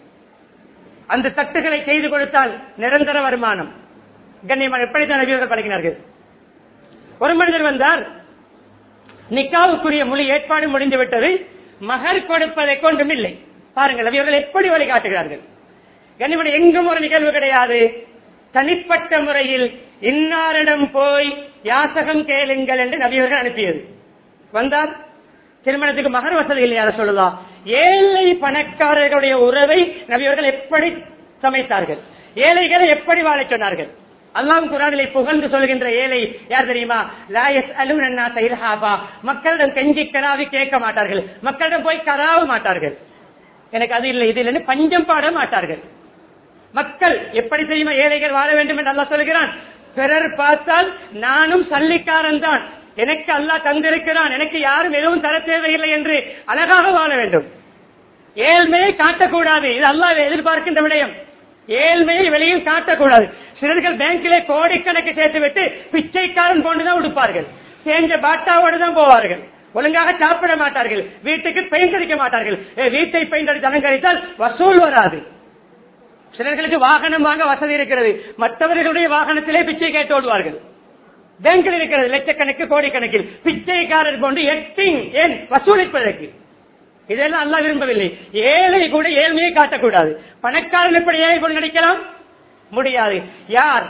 அந்த தட்டுகளை செய்து கொடுத்தால் நிரந்தர வருமானம் கண்ணியமான எப்படித்தான் நபியர்கள் பழகினார்கள் ஒரு மனிதர் வந்தார் நிக்காவுக்குரிய மொழி ஏற்பாடு முடிந்து விட்டது மகர் கொடுப்பதை கொண்டும் இல்லை பாருங்கள் நபியர்கள் எப்படி வழிகாட்டுகிறார்கள் கண்ணியமான எங்கும் ஒரு நிகழ்வு கிடையாது தனிப்பட்ட முறையில் இன்னாரிடம் போய் யாசகம் கேளுங்கள் என்று நபியர்கள் அனுப்பியது வந்தார் திருமணத்துக்கு மகர் வசதி இல்லை யார சொல்லலாம் ஏழை பணக்காரர்களுடைய உறவை நபியவர்கள் எப்படி சமைத்தார்கள் ஏழைகளை எப்படி வாழச் சொன்னார்கள் அல்லாம் குரானிலே புகழ்ந்து சொல்கின்ற ஏழை யார் தெரியுமா லாயஸ் அலுவனா சைல்ஹாபா மக்களிடம் கெஞ்சி கராவி கேட்க மாட்டார்கள் மக்களிடம் போய் கராவ மாட்டார்கள் எனக்கு அது இல்லை இது இல்லைன்னு பஞ்சம் பாட மாட்டார்கள் மக்கள் எப்படி தெரியுமா ஏழைகள் வாழ வேண்டும் என்று அல்லாஹ் சொல்கிறான் பிறர் பார்த்தால் நானும் சல்லிக்காரன் தான் எனக்கு அல்லாஹ் தந்திருக்கிறான் எனக்கு யாரும் எதுவும் தர தேவையில்லை என்று அழகாக வாழ வேண்டும் ஏழ்மையை காட்டக்கூடாது இது அல்லாஹ் எதிர்பார்க்கின்ற விடயம் ஏழ்மையை வெளியில் காட்டக்கூடாது சிலர்கள் பேங்கிலே கோடிக்கணக்கு சேர்த்துவிட்டு பிச்சைக்காரன் போன்றுதான் உடுப்பார்கள் சேஞ்ச பாட்டாவோடு தான் போவார்கள் ஒழுங்காக சாப்பிட மாட்டார்கள் வீட்டுக்கு பெயிண்ட் அடிக்க மாட்டார்கள் ஏ, வீட்டை பெயிண்ட் அடித்து அலங்கரித்தால் வசூல் வராது சிலர்களுக்கு வாகனம் வாங்க வசதி இருக்கிறது மற்றவர்களுடைய வாகனத்திலே பிச்சை கேட்டு ஓடுவார்கள் பேங்கில் இருக்கிறது லட்சக்கணக்கு கோடிக்கணக்கில் பிச்சைக்காரர் போன்று எக்டிங் ஏன் வசூலிப்பதற்கு இதெல்லாம் அல்லாஹ் விரும்பவில்லை ஏழை கூட ஏழ்மையை காட்டக்கூடாது பணக்காரன் எப்படி ஏழை போல் நடிக்கலாம் முடியாது யார்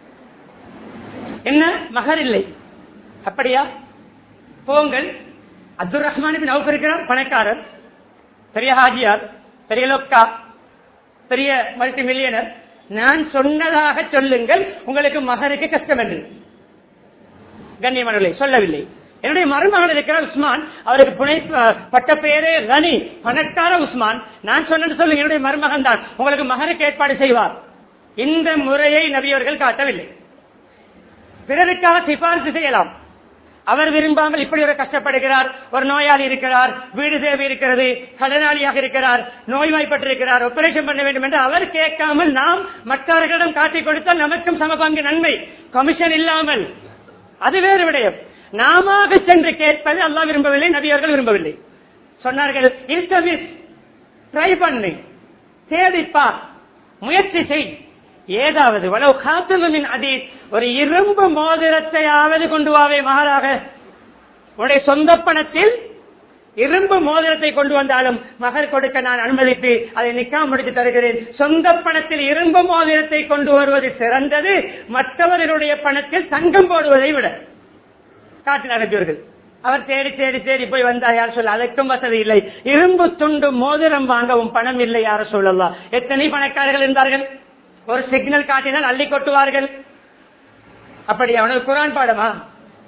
என்ன மகர் இல்லை அப்படியா போங்கள் அப்துல் ரஹ்மான் பின் அவுப் இருக்கிறார் பணக்காரர் பெரிய ஹாஜியார் பெரிய லோக்கா பெரிய மல்டி மில்லியனர் நான் சொன்னதாக சொல்லுங்கள் உங்களுக்கு மகருக்கு கஷ்டம் என்று கண்ணியமானவர்களை சொல்லவில்லை என்னுடைய மருமகன் இருக்கிறார் உஸ்மான் அவருக்கு புனை பட்ட பெயரே ரனி பணக்கார உஸ்மான் நான் சொன்னது சொல்லுங்க என்னுடைய மருமகன் தான் உங்களுக்கு மகருக்கு ஏற்பாடு செய்வார் இந்த முறையை நபியவர்கள் காட்டவில்லை பிறருக்காக சிபாரிசு செய்யலாம் அவர் விரும்பாமல் இப்படி ஒரு கஷ்டப்படுகிறார் ஒரு நோயாளி இருக்கிறார் வீடு தேவை இருக்கிறது கடனாளியாக இருக்கிறார் நோய்வாய்ப்பட்டிருக்கிறார் ஆபரேஷன் பண்ண வேண்டும் என்று அவர் கேட்காமல் நாம் மற்றவர்களிடம் காட்டிக் கொடுத்தால் நமக்கும் சமபங்கு நன்மை கமிஷன் இல்லாமல் அது வேறு விடயம் நாம சென்று கேட்பது அல்லாஹ் விரும்பவில்லை நபியர்கள் விரும்பவில்லை சொன்னார்கள் இல்தமிஸ் ட்ரை பண்ணு தேடிப்பார் முயற்சி செய் ஏதாவது வளவு காத்தலுமின் அதி ஒரு இரும்பு மோதிரத்தையாவது கொண்டு வாவே மகாராக உன்னுடைய சொந்த பணத்தில் இரும்பு மோதிரத்தை கொண்டு வந்தாலும் மகர் கொடுக்க நான் அனுமதித்து அதை நிக்கா முடித்து தருகிறேன் சொந்த பணத்தில் இரும்பு மோதிரத்தை கொண்டு வருவது சிறந்தது மற்றவர்களுடைய பணத்தில் தங்கம் போடுவதை விட காட்டில் அனுப்பியவர்கள் அவர் தேடி தேடி தேடி போய் வந்தார் யார் சொல்ல அதற்கும் வசதி இல்லை இரும்பு துண்டு மோதிரம் வாங்கவும் பணம் இல்லை யார சொல்லலாம் எத்தனை பணக்காரர்கள் இருந்தார்கள் ஒரு சிக்னல் காட்டினால் அள்ளி கொட்டுவார்கள் அப்படி அவனுக்கு குரான் பாடமா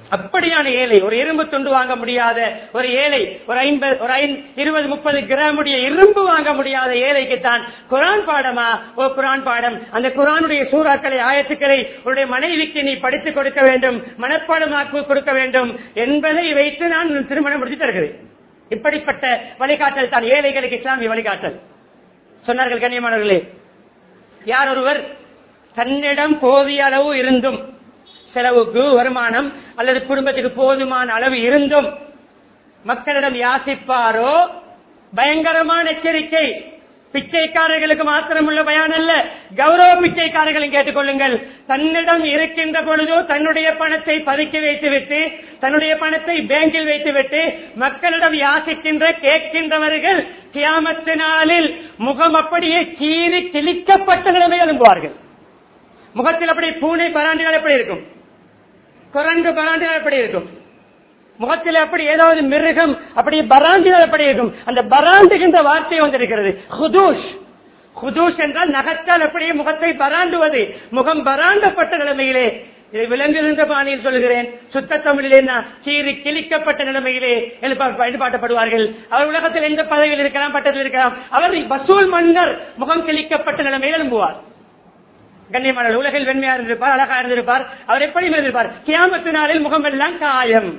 அப்படியான ஏழை ஒரு இரும்பு துண்டு வாங்க முடியாத ஒரு ஏழை ஒரு ஐம்பது ஒரு ஐந்து இருபது முப்பது கிராமுடைய இரும்பு வாங்க முடியாத ஏழைக்கு தான் குரான் பாடமா ஓ குரான் பாடம் அந்த குரானுடைய சூறாக்களை ஆயத்துக்களை உன்னுடைய மனைவிக்கு நீ படித்துக் கொடுக்க வேண்டும் மனப்பாடமாக்கு கொடுக்க வேண்டும் என்பதை வைத்து நான் திருமணம் முடித்து தருகிறேன் இப்படிப்பட்ட வழிகாட்டல் தான் ஏழைகளுக்கு இஸ்லாமிய வழிகாட்டல் சொன்னார்கள் கண்ணியமானவர்களே யார் ஒருவர் தன்னிடம் போதிய அளவு இருந்தும் செலவுக்கு வருமானம் அல்லது குடும்பத்துக்கு போதுமான அளவு இருந்தும் மக்களிடம் யாசிப்பாரோ பயங்கரமான எச்சரிக்கை பிச்சைக்காரர்களுக்கு மாத்திரமுள்ள பயான் அல்ல கௌரவ பிச்சைக்காரர்களும் கேட்டுக்கொள்ளுங்கள் தன்னிடம் இருக்கின்ற பொழுதோ தன்னுடைய பணத்தை பதுக்கி வைத்துவிட்டு தன்னுடைய பணத்தை பேங்கில் வைத்துவிட்டு மக்களிடம் யாசிக்கின்ற கேட்கின்றவர்கள் கியாமத்து நாளில் முகம் அப்படியே கீறி கிழிக்கப்பட்ட நிலைமை எழும்புவார்கள் முகத்தில் அப்படி பூனை பராண்டினால் எப்படி இருக்கும் குரங்கு பராண்டினால் எப்படி இருக்கும் முகத்தில் அப்படி ஏதாவது மிருகம் அப்படி பராண்டினால் எப்படி இருக்கும் அந்த பராண்டுகின்ற வார்த்தை வந்திருக்கிறது ஹுதூஷ் ஹுதூஷ் என்றால் நகத்தால் அப்படியே முகத்தை பராண்டுவது முகம் பராண்டப்பட்ட நிலைமையிலே இதை விளங்குகின்ற பாணியில் சொல்கிறேன் சுத்த தமிழிலே நான் சீறி கிழிக்கப்பட்ட நிலைமையிலே எழுப்ப- பயன்பாட்டப்படுவார்கள் அவர் உலகத்தில் எந்த பதவியில் இருக்கலாம் பட்டத்தில் இருக்கலாம் அவர் வசூல் மன்னர் முகம் கிழிக்கப்பட்ட நிலைமையில் எழும்புவார் கண்ணியமான உலகில் வெண்மையா இருந்திருப்பார் அழகா இருந்திருப்பார் அவர் எப்படி இருந்திருப்பார் கியாமத்து நாளில் முகம் எல்லாம் காயம்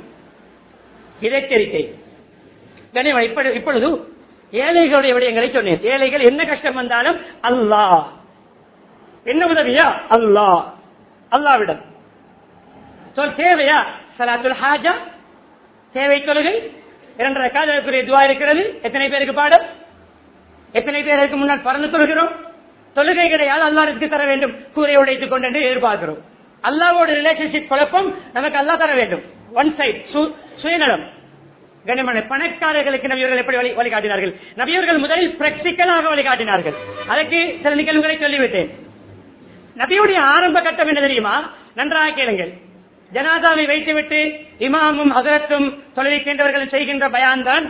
இது எச்சரிக்கை கண்ணியமான இப்படி இப்பொழுது ஏழைகளுடைய விடயங்களை சொன்னேன் ஏழைகள் என்ன கஷ்டம் வந்தாலும் அல்லாஹ் என்ன உதவியா அல்லாஹ் அல்லாவிடம் சொல் தேவையா சலாத்துல் ஹாஜா தேவை தொழுகை இரண்டரை காதலுக்குரிய துவா இருக்கிறது எத்தனை பேருக்கு பாடம் எத்தனை பேருக்கு முன்னால் பறந்து தொழுகிறோம் தொழுகை கிடையாது அல்லாஹ்வுக்கு தர வேண்டும் கூரை உடைத்துக் கொண்டு என்று எதிர்பார்க்கிறோம் அல்லாவோட ரிலேஷன்ஷிப் குழப்பம் நமக்கு அல்லாஹ் தர வேண்டும் ஒன் சைட் சுயநலம் கனிமனை பணக்காரர்களுக்கு நபியவர்கள் எப்படி வழி வழிகாட்டினார்கள் நபியவர்கள் முதலில் பிராக்டிக்கலாக வழிகாட்டினார்கள் அதற்கு சில நிகழ்வுகளை சொல்லிவிட்டேன் நபியுடைய ஆரம்ப கட்டம் என்ன தெரியுமா நன்றாக கேளுங்கள் ஜனாதாவை வைத்துவிட்டு இமாமும் ஹசரத்தும் தொலைவிக்கின்றவர்கள் செய்கின்ற பயான் தான்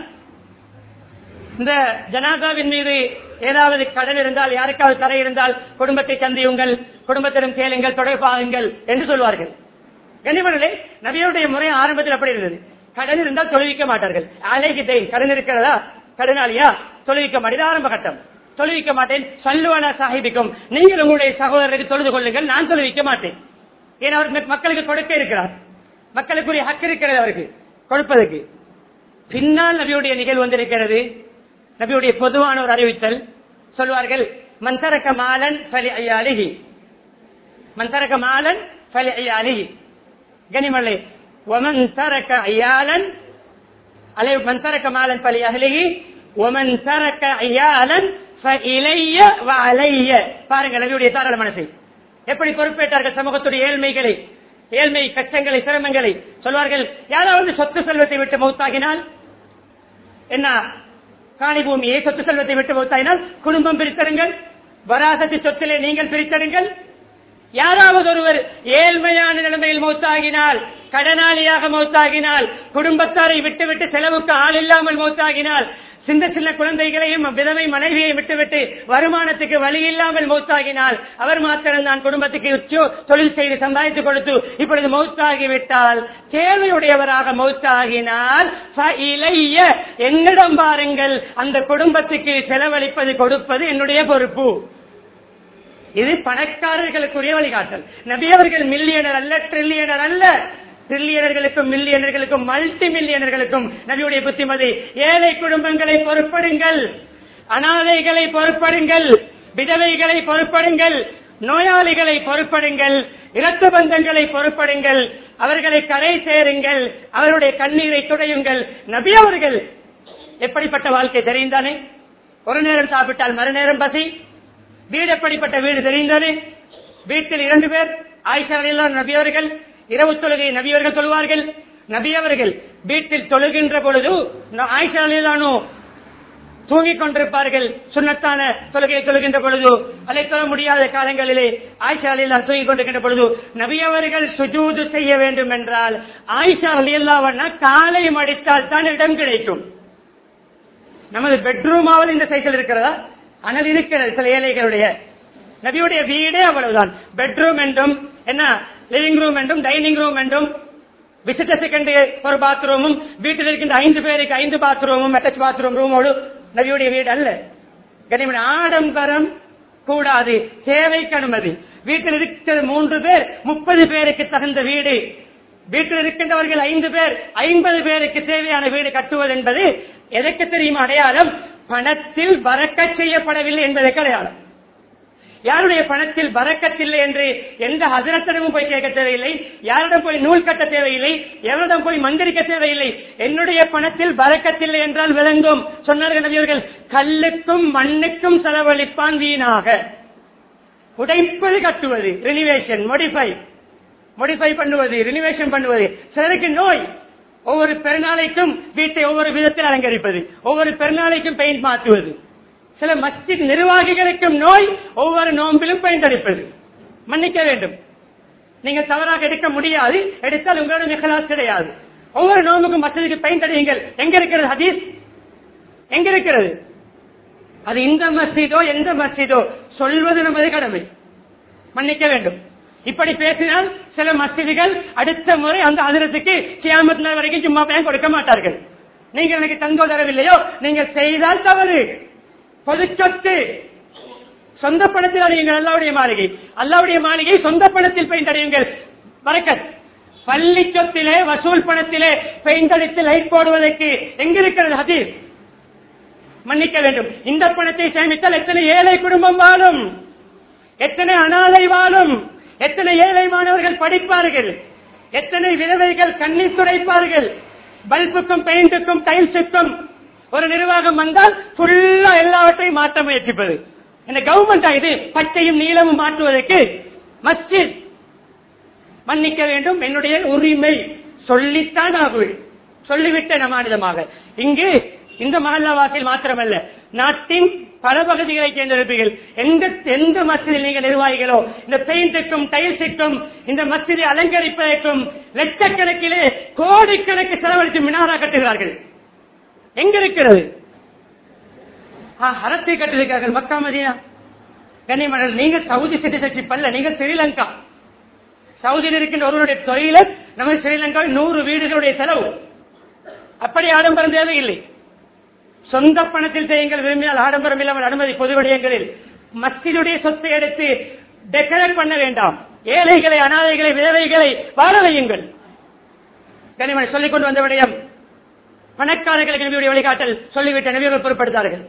இந்த ஜனாதாவின் மீது ஏதாவது கடன் இருந்தால் யாருக்காவது தரை இருந்தால் குடும்பத்தை சந்தியுங்கள் குடும்பத்திடம் கேளுங்கள் தொடர்பாகுங்கள் என்று சொல்வார்கள் கனிமணலே நபியுடைய முறை ஆரம்பத்தில் அப்படி இருந்தது கடன் இருந்தால் தொழுவிக்க மாட்டார்கள் அலைக்கு தெரியும் கடன் இருக்கிறதா கடனாளியா தொழுவிக்க மாட்டேன் இது ஆரம்ப கட்டம் தொழுவிக்க மாட்டேன் சல்லுவன சாஹிபிக்கும் நீங்கள் உங்களுடைய சகோதரருக்கு தொழுது கொள்ளுங்கள் நான் தொழுவிக்க மாட்டேன் ஏன்னா அவர் மக்- மக்களுக்கு கொடுக்க இருக்கிறார் மக்களுக்குரிய ஹக்கு இருக்கிறது அவருக்கு கொடுப்பதற்கு பின்னால் நபியுடைய நிகழ்வு வந்திருக்கிறது நபியுடைய பொதுவான ஒரு அறிவித்தல் சொல்வார்கள் மந்தரக்க மாலன் ஃபலி ஐயாலிஹி மந்தரக்க மாலன் ஃபலி ஐயாலிஹி கனிமலை ஒமன் தரக்க ஐயாலன் அலை மன் தரக்க மாலன் ஃபலி அஹ்லிஹி ஒமன் தரக்க ஐயாலன் ஃபஇலைய வஅலைய பாருங்க நபியுடைய தாராள மனசை எப்படி பொறுப்பேற்றார்கள் சமூகத்துடைய ஏழ்மைகளை ஏழ்மை கஷ்டங்களை சிரமங்களை சொல்வார்கள் யாராவது சொத்து செல்வத்தை விட்டு மௌத்தாகினால் என்ன காணி பூமியை சொத்து செல்வத்தை விட்டு மௌத்தாயினால் குடும்பம் பிரித்தடுங்கள் வராசத்து சொத்திலே நீங்கள் பிரித்தடுங்கள் யாராவது ஒருவர் ஏழ்மையான நிலைமையில் மௌத்தாகினால் கடனாளியாக மௌத்தாகினால் குடும்பத்தாரை விட்டுவிட்டு செலவுக்கு ஆள் இல்லாமல் மௌத்தாகினால் சின்ன சின்ன குழந்தைகளையும் விதவை மனைவியை விட்டுவிட்டு வருமானத்துக்கு வழி இல்லாமல் மௌத்தாகினால் அவர் மாத்திரம் தான் குடும்பத்துக்கு உச்சோ தொழில் செய்து சம்பாதித்து கொடுத்து இப்பொழுது மௌத்தாகி விட்டால் தேவையுடையவராக மௌத்தாகினால் ஃபஇலைய, என்னிடம் பாருங்கள் அந்த குடும்பத்துக்கு செலவழிப்பது கொடுப்பது என்னுடைய பொறுப்பு இது பணக்காரர்களுக்குரிய வழிகாட்டல் நபியவர்கள் மில்லியனர் அல்ல ட்ரில்லியனர் அல்ல ட்ரில்லியனர்களுக்கும் மில்லியனர்களுக்கும் மல்டி மில்லியனர்களுக்கும் நபியுடைய புத்திமதி ஏழை குடும்பங்களை பொறுப்படுங்கள் அனாதைகளை பொறுப்படுங்கள் விதவைகளை பொறுப்படுங்கள் நோயாளிகளை பொறுப்படுங்கள் இரத்த பந்தங்களை பொறுப்படுங்கள் அவர்களை கரை சேருங்கள் அவருடைய கண்ணீரை துடையுங்கள் நபி அவர்கள் எப்படிப்பட்ட வாழ்க்கை தெரிந்தானே ஒரு நேரம் சாப்பிட்டால் மறுநேரம் பசி வீடு எப்படிப்பட்ட வீடு தெரிந்தது வீட்டில் இரண்டு பேர் ஆயிஷா நபியவர்கள் இரவு தொழுகை நபியவர்கள் சொல்வார்கள் நபியவர்கள் வீட்டில் தொழுகின்ற பொழுது ந- ஆயிஷா அலிலானோ தூங்கிக் கொண்டிருப்பார்கள் சுண்ணத்தான தொழுகையை தொழுகின்ற பொழுது அதை தொழ முடியாத காலங்களிலே ஆயிஷா அலிலா தூங்கிக் கொண்டிருக்கின்ற பொழுது நபியவர்கள் சுஜூது செய்ய வேண்டும் என்றால் ஆயிஷா அலியல்லாவன்னா காலை மடித்தால் தான் இடம் கிடைக்கும் நமது பெட்ரூமாவது இந்த சைக்கிள் இருக்கிறதா ஆனால் இருக்கிறது சில ஏழைகளுடைய நபியுடைய வீடே அவ்வளவுதான் பெட்ரூம் என்றும் என்ன லிவிங் ரூம் என்றும் டைனிங் ரூம் என்றும் விசிட்டர்ஸுக்கு ஒரு பாத்ரூமும் வீட்டில் இருக்கின்ற ஐந்து பேருக்கு ஐந்து பாத்ரூமும் அட்டாச் பாத்ரூம் ரூமோடு நபியுடைய வீடு அல்ல கனிமன் ஆடம்பரம் கூடாது தேவைக்கு அனுமதி வீட்டில் இருக்கிற மூன்று பேர் முப்பது பேருக்கு தகுந்த வீடு வீட்டில் இருக்கின்றவர்கள் ஐந்து பேர் ஐம்பது பேருக்கு தேவையான வீடு கட்டுவது என்பது எதற்கு தெரியுமா அடையாளம் பணத்தில் வரக்க செய்யப்படவில்லை என்பதற்கு அடையாளம் யாருடைய பணத்தில் பறக்கத்தில்லை என்று எந்த ஹசரத்திடமும் போய் கேட்க தேவையில்லை யாரிடம் போய் நூல் கட்ட தேவையில்லை எவரிடம் போய் மந்திரிக்க தேவையில்லை என்னுடைய பணத்தில் பறக்கத்தில்லை என்றால் விளங்கும் சொன்னார்கள் நபியவர்கள் கல்லுக்கும் மண்ணுக்கும் செலவழிப்பான் வீணாக உடைப்பது கட்டுவது ரினிவேஷன் மோடிஃபை மோடிஃபை பண்ணுவது ரினிவேஷன் பண்ணுவது சிலருக்கு நோய் ஒவ்வொரு பெருநாளைக்கும் வீட்டை ஒவ்வொரு விதத்தில் அலங்கரிப்பது ஒவ்வொரு பெருநாளைக்கும் பெயிண்ட் மாற்றுவது சில மஸ்ஜித் நிர்வாகிகளுக்கும் நோய் ஒவ்வொரு நோம்பிலும் பெயிண்ட் அடிப்பது மன்னிக்க வேண்டும் நீங்க தவறாக எடுக்க முடியாது எடுத்தால் உங்களோட நிகழாஸ் கிடையாது ஒவ்வொரு நோம்புக்கும் மஸ்ஜிதுக்கு பெயிண்ட் அடியுங்கள் எங்க இருக்கிறது ஹதீஸ் எங்க இருக்கிறது அது இந்த மஸ்ஜிதோ எந்த மஸ்ஜிதோ சொல்வது நமது கடமை மன்னிக்க வேண்டும் இப்படி பேசினால் சில மஸ்ஜிதுகள் அடுத்த முறை அந்த அதிரத்துக்கு கியாமத் நாள் வரைக்கும் சும்மா பயன் கொடுக்க மாட்டார்கள் நீங்கள் எனக்கு தங்கோ தரவில்லையோ நீங்கள் செய்தால் தவறு பொது சொத்து சொந்த பணத்தில் அடையுங்கள் அல்லாவுடைய மாளிகை அல்லாவுடைய மாளிகை சொந்த பணத்தில் பெயிண்ட் அடையுங்கள் வரக்கத் பள்ளி சொத்திலே வசூல் பணத்திலே பெயிண்ட் அடித்து லைட் போடுவதற்கு எங்க இருக்கிறது ஹதீஸ் மன்னிக்க வேண்டும் இந்த பணத்தை சேமித்தால் எத்தனை ஏழை குடும்பம் வாழும் எத்தனை அனாதை வாழும் எத்தனை ஏழை மாணவர்கள் படிப்பார்கள் எத்தனை விதவைகள் கண்ணீர் துடைப்பார்கள் பல்புக்கும் பெயிண்டுக்கும் டைல்ஸுக்கும் ஒரு நிர்வாகம் வந்தால் ஃபுல்லா எல்லாவற்றையும் மாற்ற முயற்சிப்பது இந்த கவர்மெண்ட் இது பச்சையும் நீளமும் மாற்றுவதற்கு மஸ்ஜித் மன்னிக்க வேண்டும் என்னுடைய உரிமை சொல்லித்தான் ஆகுவேன் சொல்லிவிட்ட நமானிதமாக இங்கு இந்த மஹல்லாவாசில் மாத்திரமல்ல நாட்டின் பல பகுதிகளைச் சேர்ந்திருப்பீர்கள் எந்த எந்த மசிதில் நீங்கள் நிர்வாகிகளோ இந்த பெயிண்ட்டுக்கும் டைல்ஸுக்கும் இந்த மசிதை அலங்கரிப்பதற்கும் லட்சக்கணக்கிலே கோடிக்கணக்கு செலவழித்து மினாரா கட்டுகிறார்கள் எங்க இருக்கிறது அரத்தை கட்டிருக்கார்கள் மக்கா மதியா கனிமணல் நீங்க சவுதி சிட்டிசன்ஷிப் அல்ல நீங்க ஸ்ரீலங்கா சவுதியில் இருக்கின்ற ஒருவருடைய தொழிலர் நமது ஸ்ரீலங்காவில் நூறு வீடுகளுடைய செலவு அப்படி ஆடம்பரம் தேவையில்லை சொந்த பணத்தில் செய்யுங்கள் விரும்பினால் ஆடம்பரம் இல்லாமல் அனுமதி பொது விடயங்களில் மஸ்ஜிதுடைய சொத்தை எடுத்து டெக்கரேட் பண்ண வேண்டாம் ஏழைகளை அனாதைகளை விதவைகளை வாழ வையுங்கள் கனிமணி சொல்லிக் கொண்டு வந்த விடயம் பணக்காரர்களுக்கு நபியுடைய வழிகாட்டல் சொல்லிவிட்ட நபியர்கள் பொருட்படுத்தார்கள்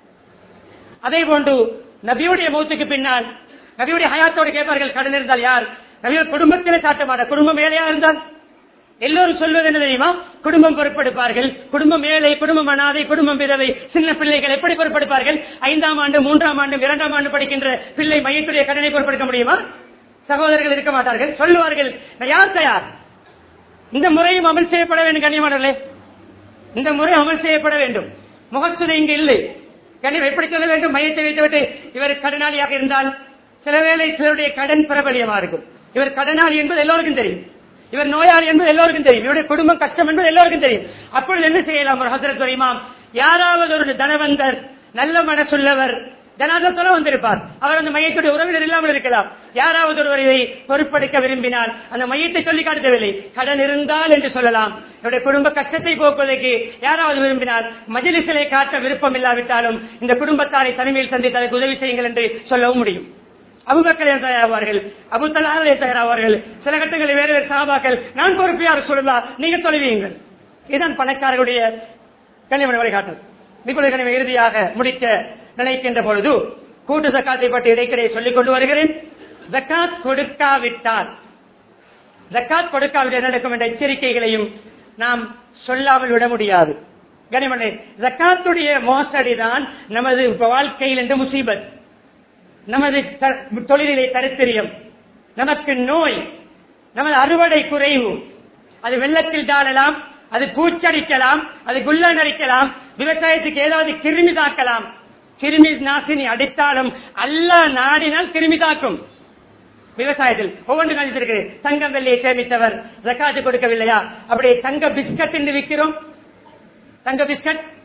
அதே போன்று நபியுடைய மௌத்துக்கு பின்னால் நபியுடைய ஹயாத்தோடு கேட்பார்கள் கடன் இருந்தால் யார் நபியர் குடும்பத்திலே சாட்ட மாட்டார் குடும்பம் ஏழையா இருந்தால் எல்லோரும் சொல்வது என்ன தெரியுமா குடும்பம் பொறுப்பெடுப்பார்கள் குடும்பம் ஏழை குடும்பம் அனாதை குடும்பம் விதவை சின்ன பிள்ளைகள் எப்படி பொறுப்பெடுப்பார்கள் ஐந்தாம் ஆண்டு மூன்றாம் ஆண்டு இரண்டாம் ஆண்டு படிக்கின்ற பிள்ளை மையத்துடைய கடனை பொறுப்பெடுக்க முடியுமா சகோதரர்கள் இருக்க மாட்டார்கள் சொல்லுவார்கள் யார் தயார் இந்த முறையும் அமல் செய்யப்பட வேண்டும் கண்ணியமானவர்களே இந்த முறை அமல் செய்யப்பட வேண்டும் முகத்துதை இங்கு இல்லை கண்ணியம் எப்படி சொல்ல வேண்டும் மையத்தை வைத்துவிட்டு இவர் கடனாளியாக இருந்தால் சில வேளை சிலருடைய கடன் பிரபலியமா இருக்கும் இவர் கடனாளி என்பது எல்லோருக்கும் தெரியும் இவர் நோயாளி என்பது எல்லோருக்கும் தெரியும் இவருடைய குடும்பம் கஷ்டம் என்பது எல்லோருக்கும் தெரியும் அப்பொழுது என்ன செய்யலாம் ஒரு ஹசரத் ஒரு இமாம் யாராவது ஒரு தனவந்தர் நல்ல மனசுள்ளவர் ஜனாதத்தோட வந்திருப்பார் அவர் அந்த மையத்துடைய உறவினர் இல்லாமல் இருக்கலாம் யாராவது ஒருவர் இதை பொறுப்பெடுக்க விரும்பினால் அந்த மையத்தை சொல்லி காட்டவில்லை கடன் இருந்தால் என்று சொல்லலாம் என்னுடைய குடும்ப கஷ்டத்தை போக்குவதற்கு யாராவது விரும்பினால் மஜிலிசிலை காட்ட விருப்பம் இல்லாவிட்டாலும் இந்த குடும்பத்தாரை தனிமையில் சந்தித்து அதற்கு உதவி செய்யுங்கள் என்று சொல்லவும் முடியும் அபுபக்கரே தயாராவார்கள் அபு தலாரே தயாராவார்கள் சில கட்டங்களில் வேறு வேறு சகாபாக்கள் நான் பொறுப்பு யார் சொல்லலா நீங்க தொலைவீங்கள் இதுதான் பணக்காரர்களுடைய கனிமணி வழிகாட்டல் இப்பொழுது கனிம இறுதியாக முடிக்க நினைக்கின்ற பொழுது கூட்டு ஜக்காத்தை பற்றி இடைக்கிடையே சொல்லிக் கொண்டு வருகிறேன் ஜக்காத் கொடுக்காவிட்டால் ஜக்காத் கொடுக்காவிட்டால் என்ன நடக்கும் என்ற எச்சரிக்கைகளையும் நாம் சொல்லாமல் விட முடியாது கனிமணி ஜக்காத்துடைய மோசடிதான் நமது வாழ்க்கையில் என்ற முசீபத் நமது த- தொழிலிலே தரித்திரியம் நமக்கு நோய் நமது அறுவடை குறைவு அது வெள்ளத்தில் தாழலாம் அது பூச்சடிக்கலாம் அது குள்ளன் அடிக்கலாம் விவசாயத்துக்கு ஏதாவது கிருமி தாக்கலாம் கிருமி நாசினி அடித்தாலும் அல்ல நாடினால் கிருமி தாக்கும் விவசாயத்தில் ஒவ்வொன்று காணித்திருக்கு தங்கம் வெள்ளியை சேமித்தவர் ஜக்காத்து கொடுக்கவில்லையா அப்படியே தங்க பிஸ்கட் என்று விற்கிறோம் தங்க பிஸ்கட்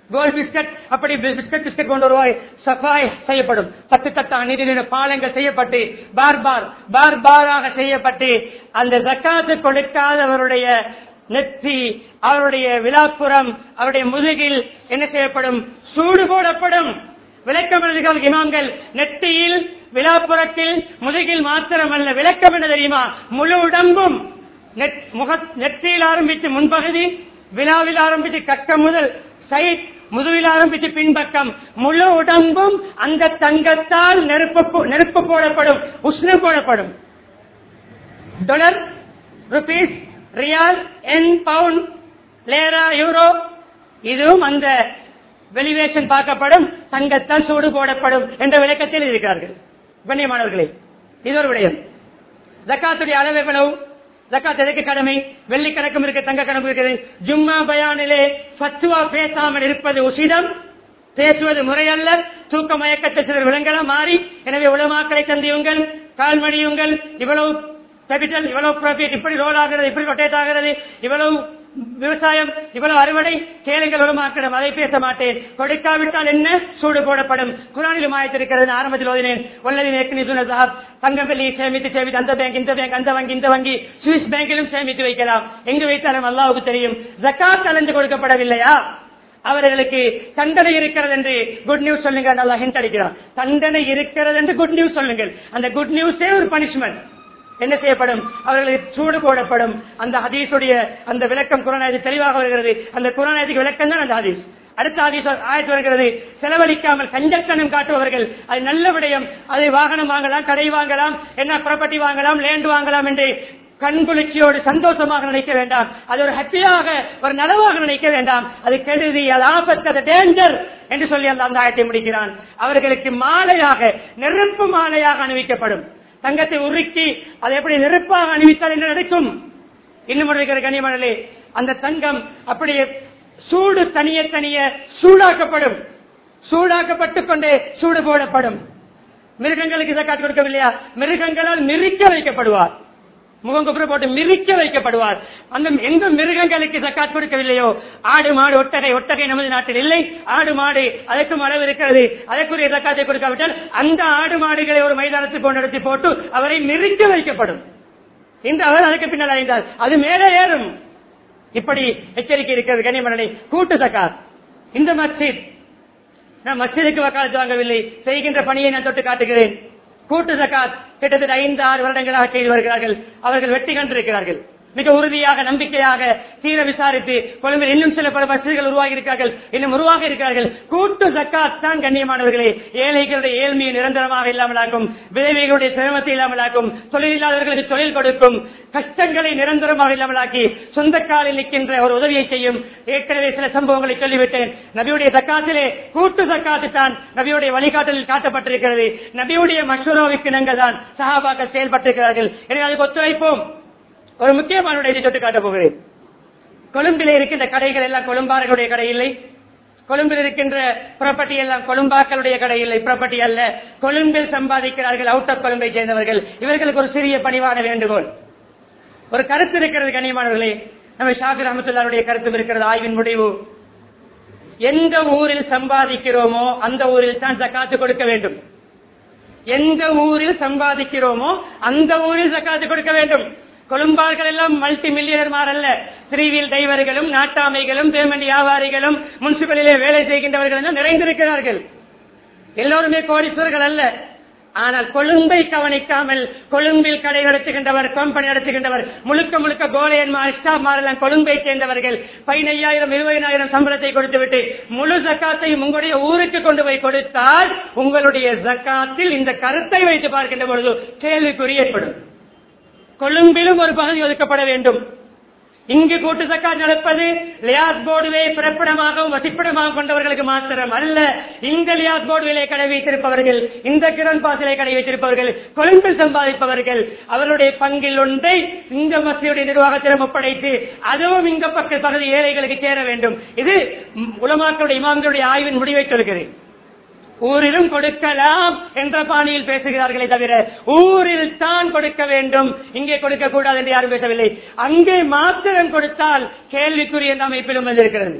கோல் பிஸ்கட் அப்படி பிஸ்கட் பிஸ்கட் கொண்டு வருவாய் சஃபாய் செய்யப்படும் பத்து தத்தா நீரின பாலங்கள் செய்யப்பட்டு பார் பார் பார் பாராக செய்யப்பட்டு அந்த ஜக்காத்து கொடுக்காதவருடைய நெற்றி அவருடைய விழாப்புறம் அவருடைய முதுகில் என்ன செய்யப்படும் சூடு போடப்படும் விளக்கம் எழுதுகிற இமாம்கள் நெற்றியில் விழாப்புறத்தில் முதுகில் மாத்திரமல்ல விளக்கம் என்ன தெரியுமா முழு உடம்பும் நெட்- முக நெற்றியில் ஆரம்பித்து முன்பகுதி விழாவில் ஆரம்பித்து கக்கம் முதல் சைட் முதுகில் ஆரம்பித்து பின்பக்கம் முழு உடம்பும் அந்த தங்கத்தால் நெருப்பு போ- நெருப்பு போடப்படும் உஷ்ணம் போடப்படும் டாலர் ருபீஸ் ரியால் என் பவுண்ட் லேரா யூரோ இதுவும் அந்த வெளிவேஷன் பார்க்கப்படும் தங்கத்தால் சூடு போடப்படும் என்ற விளக்கத்தில் இருக்கிறார்கள் கண்ணியமானவர்களே இது ஒரு விடயம் ஜக்காத்துடைய அளவு எவ்வளவு ஜக்காத் எதற்கு கடமை வெள்ளி கணக்கும் இருக்கு தங்க கணக்கு இருக்குது ஜும்மா பயானிலே ஃபத்வா பேசாமல் இருப்பது உசிதம் பேசுவது முறையல்ல தூக்க மயக்கத்தை சிலர் விலங்கலாம் மாறி எனவே உலமாக்களை தந்தியுங்கள் கால்மணியுங்கள் இவ்வளவு கேபிட்டல் இவ்வளவு ப்ராஃபிட் இப்படி ரோல் ஆகிறது இப்படி ரொட்டேட் ஆகிறது இவ்வளவு விவசாயம் இவ்வளவு அறுவடை கேளுங்கள் உலமாக்கிடம் அதை பேச மாட்டேன் கொடுக்காவிட்டால் என்ன சூடு போடப்படும் குரானிலும் ஆயத்திருக்கிறது நான் ஆரம்பத்தில் ஓதினேன் வல்லதி நேக்கு சொன்ன சாப் தங்கம் வெள்ளி சேமித்து சேமித்து அந்த பேங்க் இந்த பேங்க் அந்த வங்கி இந்த வங்கி சுவிஸ் பேங்கிலும் சேமித்து வைக்கலாம் எங்கு வைத்தாலும் அல்லாவுக்கு தெரியும் ஜக்காத் கலந்து கொடுக்கப்படவில்லையா அவர்களுக்கு தண்டனை இருக்கிறது என்று குட் நியூஸ் சொல்லுங்க நல்லா ஹிண்ட் அடிக்கிறான் தண்டனை இருக்கிறது என்று குட் நியூஸ் சொல்லுங்கள் அந்த குட் நியூஸே ஒரு பனிஷ்மெண்ட் என்ன செய்யப்படும் அவர்களுக்கு சூடு போடப்படும் அந்த ஹதீஸுடைய அந்த விளக்கம் குரானாயதி தெளிவாக வருகிறது அந்த குரானாயதிக்கு விளக்கம் தான் அந்த ஹதீஸ் அடுத்த ஹதீஸ் ஆயத்து வருகிறது செலவழிக்காமல் கஞ்சத்தனம் காட்டுபவர்கள் அது நல்ல விடயம் அதை வாகனம் வாங்கலாம் கடை வாங்கலாம் என்ன ப்ராப்பர்ட்டி வாங்கலாம் லேண்ட் வாங்கலாம் என்று கண்குளிர்ச்சியோடு சந்தோஷமாக நினைக்க வேண்டாம் அது ஒரு ஹாப்பியாக ஒரு நலவாக நினைக்க வேண்டாம் அது கெடுதி அது ஆபத்து அது டேஞ்சர் என்று சொல்லி அந்த அந்த ஆயத்தை முடிக்கிறான் அவர்களுக்கு மாலையாக நெருப்பு மாலையாக அணிவிக்கப்படும் தங்கத்தை உருக்கி அதை எப்படி நெருப்பாக அணிவித்தால் என்ன நடக்கும் இன்னும் இருக்கிற கனிமணலே அந்த தங்கம் அப்படியே சூடு தனிய தனிய சூடாக்கப்படும் சூடாக்கப்பட்டுக் கொண்டே சூடு போடப்படும் மிருகங்களுக்கு ஜக்காத் கொடுக்கவில்லையா மிருகங்களால் மிரிக்க வைக்கப்படுவார் முகம் குப்புற போட்டு மிரிக்க வைக்கப்படுவார் அந்த எந்த மிருகங்களுக்கு ஜக்காத் கொடுக்கவில்லையோ ஆடு மாடு ஒட்டகை ஒட்டகை நமது நாட்டில் இல்லை ஆடு மாடு அதற்கும் அளவு இருக்கிறது அதற்குரிய ஜக்காத்தை கொடுக்காவிட்டால் அந்த ஆடு மாடுகளை ஒரு மைதானத்தில் கொண்டு நடத்தி போட்டு அவரை மிரிக்க வைக்கப்படும் இந்த அவர் அதுக்கு பின்னால் அடைந்தார் அது மேலே ஏறும் இப்படி எச்சரிக்கை இருக்கிறது கனிமணனை கூட்டு ஜக்காத் இந்த மஸ்ஜித் நான் மஸ்ஜிதுக்கு வக்காலத்து வாங்கவில்லை செய்கின்ற பணியை நான் தொட்டு காட்டுகிறேன் கூட்டு ஜக்காத் கிட்டத்தட்ட ஐந்து ஆறு வருடங்களாக செய்து வருகிறார்கள் அவர்கள் வெற்றி கண்டிருக்கிறார்கள் மிக உறுதியாக நம்பிக்கையாக தீர விசாரித்து கொழும்பில் இன்னும் சில பல வசதிகள் உருவாகி இருக்கிறார்கள் இன்னும் உருவாக இருக்கிறார்கள் கூட்டு ஜக்காத் தான் கண்ணியமானவர்களே ஏழைகளுடைய ஏழ்மையை நிரந்தரமாக இல்லாமலாக்கும் விதவைகளுடைய சிரமத்தை இல்லாமலாக்கும் தொழில் இல்லாதவர்களுக்கு தொழில் கொடுக்கும் கஷ்டங்களை நிரந்தரமாக இல்லாமலாக்கி சொந்த காலில் நிற்கின்ற ஒரு உதவியை செய்யும் ஏற்கனவே சில சம்பவங்களை சொல்லிவிட்டேன் நபியுடைய ஜக்காத்திலே கூட்டு ஜக்காத்து தான் நபியுடைய வழிகாட்டலில் காட்டப்பட்டிருக்கிறது நபியுடைய மஷூராவுக்கு நாங்கள் தான் சஹாபாக்கள் செயல்பட்டிருக்கிறார்கள் எனவே அதுக்கு ஒத்துழைப்போம் ஒரு முக்கியமான இதை தொட்டு காட்டப் போகிறேன் கொழும்பில் இருக்கின்ற கடைகள் எல்லாம் கொழும்பார்களுடைய கடை இல்லை கொழும்பில் இருக்கின்ற ப்ராப்பர்ட்டி எல்லாம் கொழும்பாக்களுடைய கடை இல்லை ப்ராப்பர்ட்டி அல்ல கொழும்பில் சம்பாதிக்கிறார்கள் அவுட் ஆஃப் கொழும்பை சேர்ந்தவர்கள் இவர்களுக்கு ஒரு சிறிய பணிவான வேண்டுகோள் ஒரு கருத்து இருக்கிறது கண்ணியமானவர்களே நம்ம ஷாஃபி ரஹமத்துல்லாருடைய கருத்தும் இருக்கிறது ஆய்வின் முடிவு எந்த ஊரில் சம்பாதிக்கிறோமோ அந்த ஊரில் தான் ஜக்காத்து கொடுக்க வேண்டும் எந்த ஊரில் சம்பாதிக்கிறோமோ அந்த ஊரில் ஜக்காத்து கொடுக்க வேண்டும் கொழும்பார்கள் எல்லாம் மல்டி மில்லியனர் அல்ல த்ரீவீல் டிரைவர்களும் நாட்டாமைகளும் பேமெண்ட் வியாபாரிகளும் முனிசிபலிலே வேலை செய்கின்றவர்கள் எல்லாம் நிறைந்திருக்கிறார்கள் எல்லோருமே கோடீஸ்வரர்கள் அல்ல ஆனால் கொழும்பை கவனிக்காமல் கொழும்பில் கடை நடத்துகின்றவர் கம்பெனி நடத்துகின்றவர் முழுக்க முழுக்க கோலையன்மார் ஸ்டாஃப் எல்லாம் கொழும்பை சேர்ந்தவர்கள் பதினையாயிரம் இருபதினாயிரம் சம்பளத்தை கொடுத்துவிட்டு முழு ஜக்காத்தையும் உங்களுடைய ஊருக்கு கொண்டு போய் கொடுத்தால் உங்களுடைய ஜக்காத்தில் இந்த கருத்தை வைத்து பார்க்கின்ற பொழுது கேள்விக்குறி ஏற்படும் கொழும்பிலும் ஒரு பகுதி ஒதுக்கப்பட வேண்டும் இங்கு கூட்டு சக்காத் நடப்பது லியாஸ் போர்டுவே பிறப்பிடமாகவும் வசிப்பிடமாக கொண்டவர்களுக்கு மாத்திரம் அல்ல இந்த லியாஸ் போர்டுவிலே கடை வைத்திருப்பவர்கள் இந்த கிரண் பாசிலே கடை வைத்திருப்பவர்கள் கொழும்பில் சம்பாதிப்பவர்கள் அவருடைய பங்கில் ஒன்றை இந்த மசியுடைய நிர்வாகத்திடம் ஒப்படைத்து அதுவும் இந்த பக்க பகுதி ஏழைகளுக்கு சேர வேண்டும் இது உலமாக்களுடைய இமாம்களுடைய ஆய்வின் முடிவை சொல்கிறேன் ஊரிலும் கொடுக்கலாம் என்ற பாணியில் பேசுகிறார்களே தவிர ஊரில் தான் கொடுக்க வேண்டும் இங்கே கொடுக்க கூடாது என்று யாரும் பேசவில்லை அங்கே மாத்திரம் கொடுத்தால் கேள்விக்குரிய என்ற அமைப்பிலும் வந்திருக்கிறது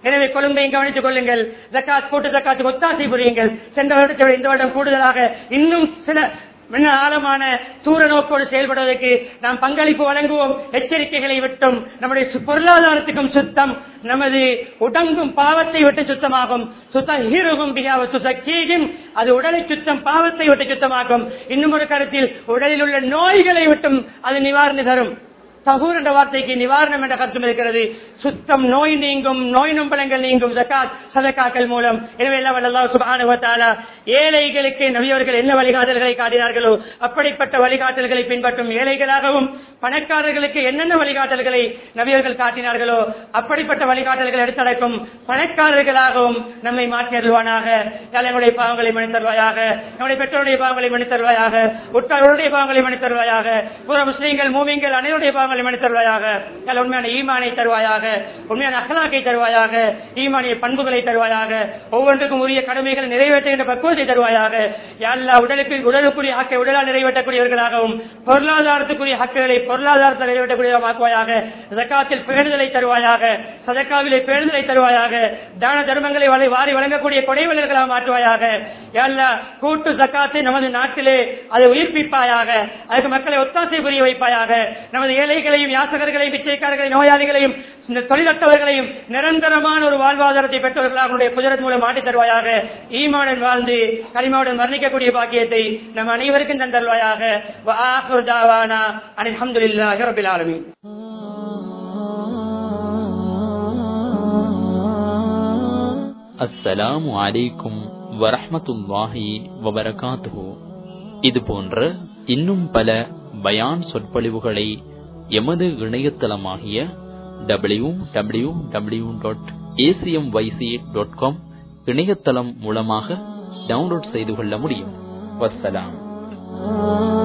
எனவே கொழும்பையும் கவனித்துக் கொள்ளுங்கள் ஜக்காத் கூட்டு ஜக்காத்துக்கு ஒத்தாசை புரியுங்கள் சென்ற வருடத்தை விட இந்த வருடம் கூடுதலாக இன்னும் சில மிக ஆழமான தூர நோக்கோடு செயல்படுவதற்கு நாம் பங்களிப்பு வழங்குவோம் எச்சரிக்கைகளை விட்டும் நம்முடைய சு- பொருளாதாரத்துக்கும் சுத்தம் நமது உடம்பும் பாவத்தை விட்டு சுத்தமாகும் சுத்தஹீருகும் சுசக்கீகும் அது உடலை சுத்தம் பாவத்தை விட்டு சுத்தமாக்கும் இன்னும் ஒரு கருத்தில் உடலில் உள்ள நோய்களை விட்டும் அது நிவாரணம் தரும் சகூர் என்ற வார்த்தைக்கு நிவாரணம் என்ற கருத்தும் இருக்கிறது சுத்தம் நோய் நீங்கும் நோய் நும்பலங்கள் நீங்கும் ஜக்காத் சதக்காக்கள் மூலம் எனவே எல்லாம் வல்லல்லாஹு சுப்ஹானஹு வ தஆலா ஏழைகளுக்கு நபியவர்கள் என்ன வழிகாட்டல்களை காட்டினார்களோ அப்படிப்பட்ட வழிகாட்டல்களை பின்பற்றும் ஏழைகளாகவும் பணக்காரர்களுக்கு என்னென்ன வழிகாட்டல்களை நபியவர்கள் காட்டினார்களோ அப்படிப்பட்ட வழிகாட்டல்கள் எடுத்தடக்கும் பணக்காரர்களாகவும் நம்மை மாற்றி அருள்வானாக யாழ் எங்களுடைய பாவங்களை மன்னித் தருவாயாக நம்முடைய பெற்றோருடைய பாவங்களை மன்னித் தருவாயாக உற்றாருடைய பாவங்களை மன்னித் தருவாயாக புற முஸ்லீம்கள் மூமிங்கள் அனைவருடைய பாவங்களை மன்னித் தருவாயாக யாழ் உண்மையான ஈமானை தருவாயாக உண்மையான அகலாக்கை தருவாயாக ஈமானிய பண்புகளை தருவாயாக ஒவ்வொன்றுக்கும் உரிய கடமைகளை நிறைவேற்றுகின்ற பக்குவத்தை தருவாயாக யாழ்லா உடலுக்கு உடலுக்குரிய ஹக்கை உடலால் நிறைவேற்றக்கூடியவர்களாகவும் பொருளாதாரத்துக்குரிய ஹக்குகளை பொருளாதாரத்தை நிறைவேற்றக்கூடியவர்களாக்குவாயாக ஜக்காத்தில் பேணுதலை தருவாயாக சதக்காவிலே பேணுதலை தருவாயாக தான தர்மங்களை வளை- வாரி வழங்கக்கூடிய கொடைவலர்களாக மாற்றுவாயாக யாழ்லா கூட்டு ஜக்காத்தை நமது நாட்டிலே அதை உயிர்ப்பிப்பாயாக அதுக்கு மக்களை ஒத்தாசை புரிய வைப்பாயாக நமது ஏழைகளையும் யாசகர்களையும் பிச்சைக்காரர்களையும் நோயாளிகளையும் இந்த தொழிலற்றவர்களையும் நிரந்தரமான ஒரு வாழ்வாதாரத்தை பெற்றவர்களாக உன்னுடைய குஜரத் மூலம் மாற்றித் தருவாயாக ஈமாவுடன் வாழ்ந்து கலிமாவுடன் வர்ணிக்கக்கூடிய பாக்கியத்தை நம் அனைவருக்கும் தந்தருவாயாக وآخر دعوانا أن الحمد لله رب العالمين அஸ்ஸலாமு அலைக்கும் வரஹ்மத்துல்லாஹி வபரகாத்துஹு இது போன்ற இன்னும் பல பயான் சொற்பொழிவுகளை எமது இணையதளமாகிய W W W dot A C M Y C dot com இணையதளம் மூலமாக டவுன்லோட் செய்து கொள்ள முடியும் வஸ்ஸலாம்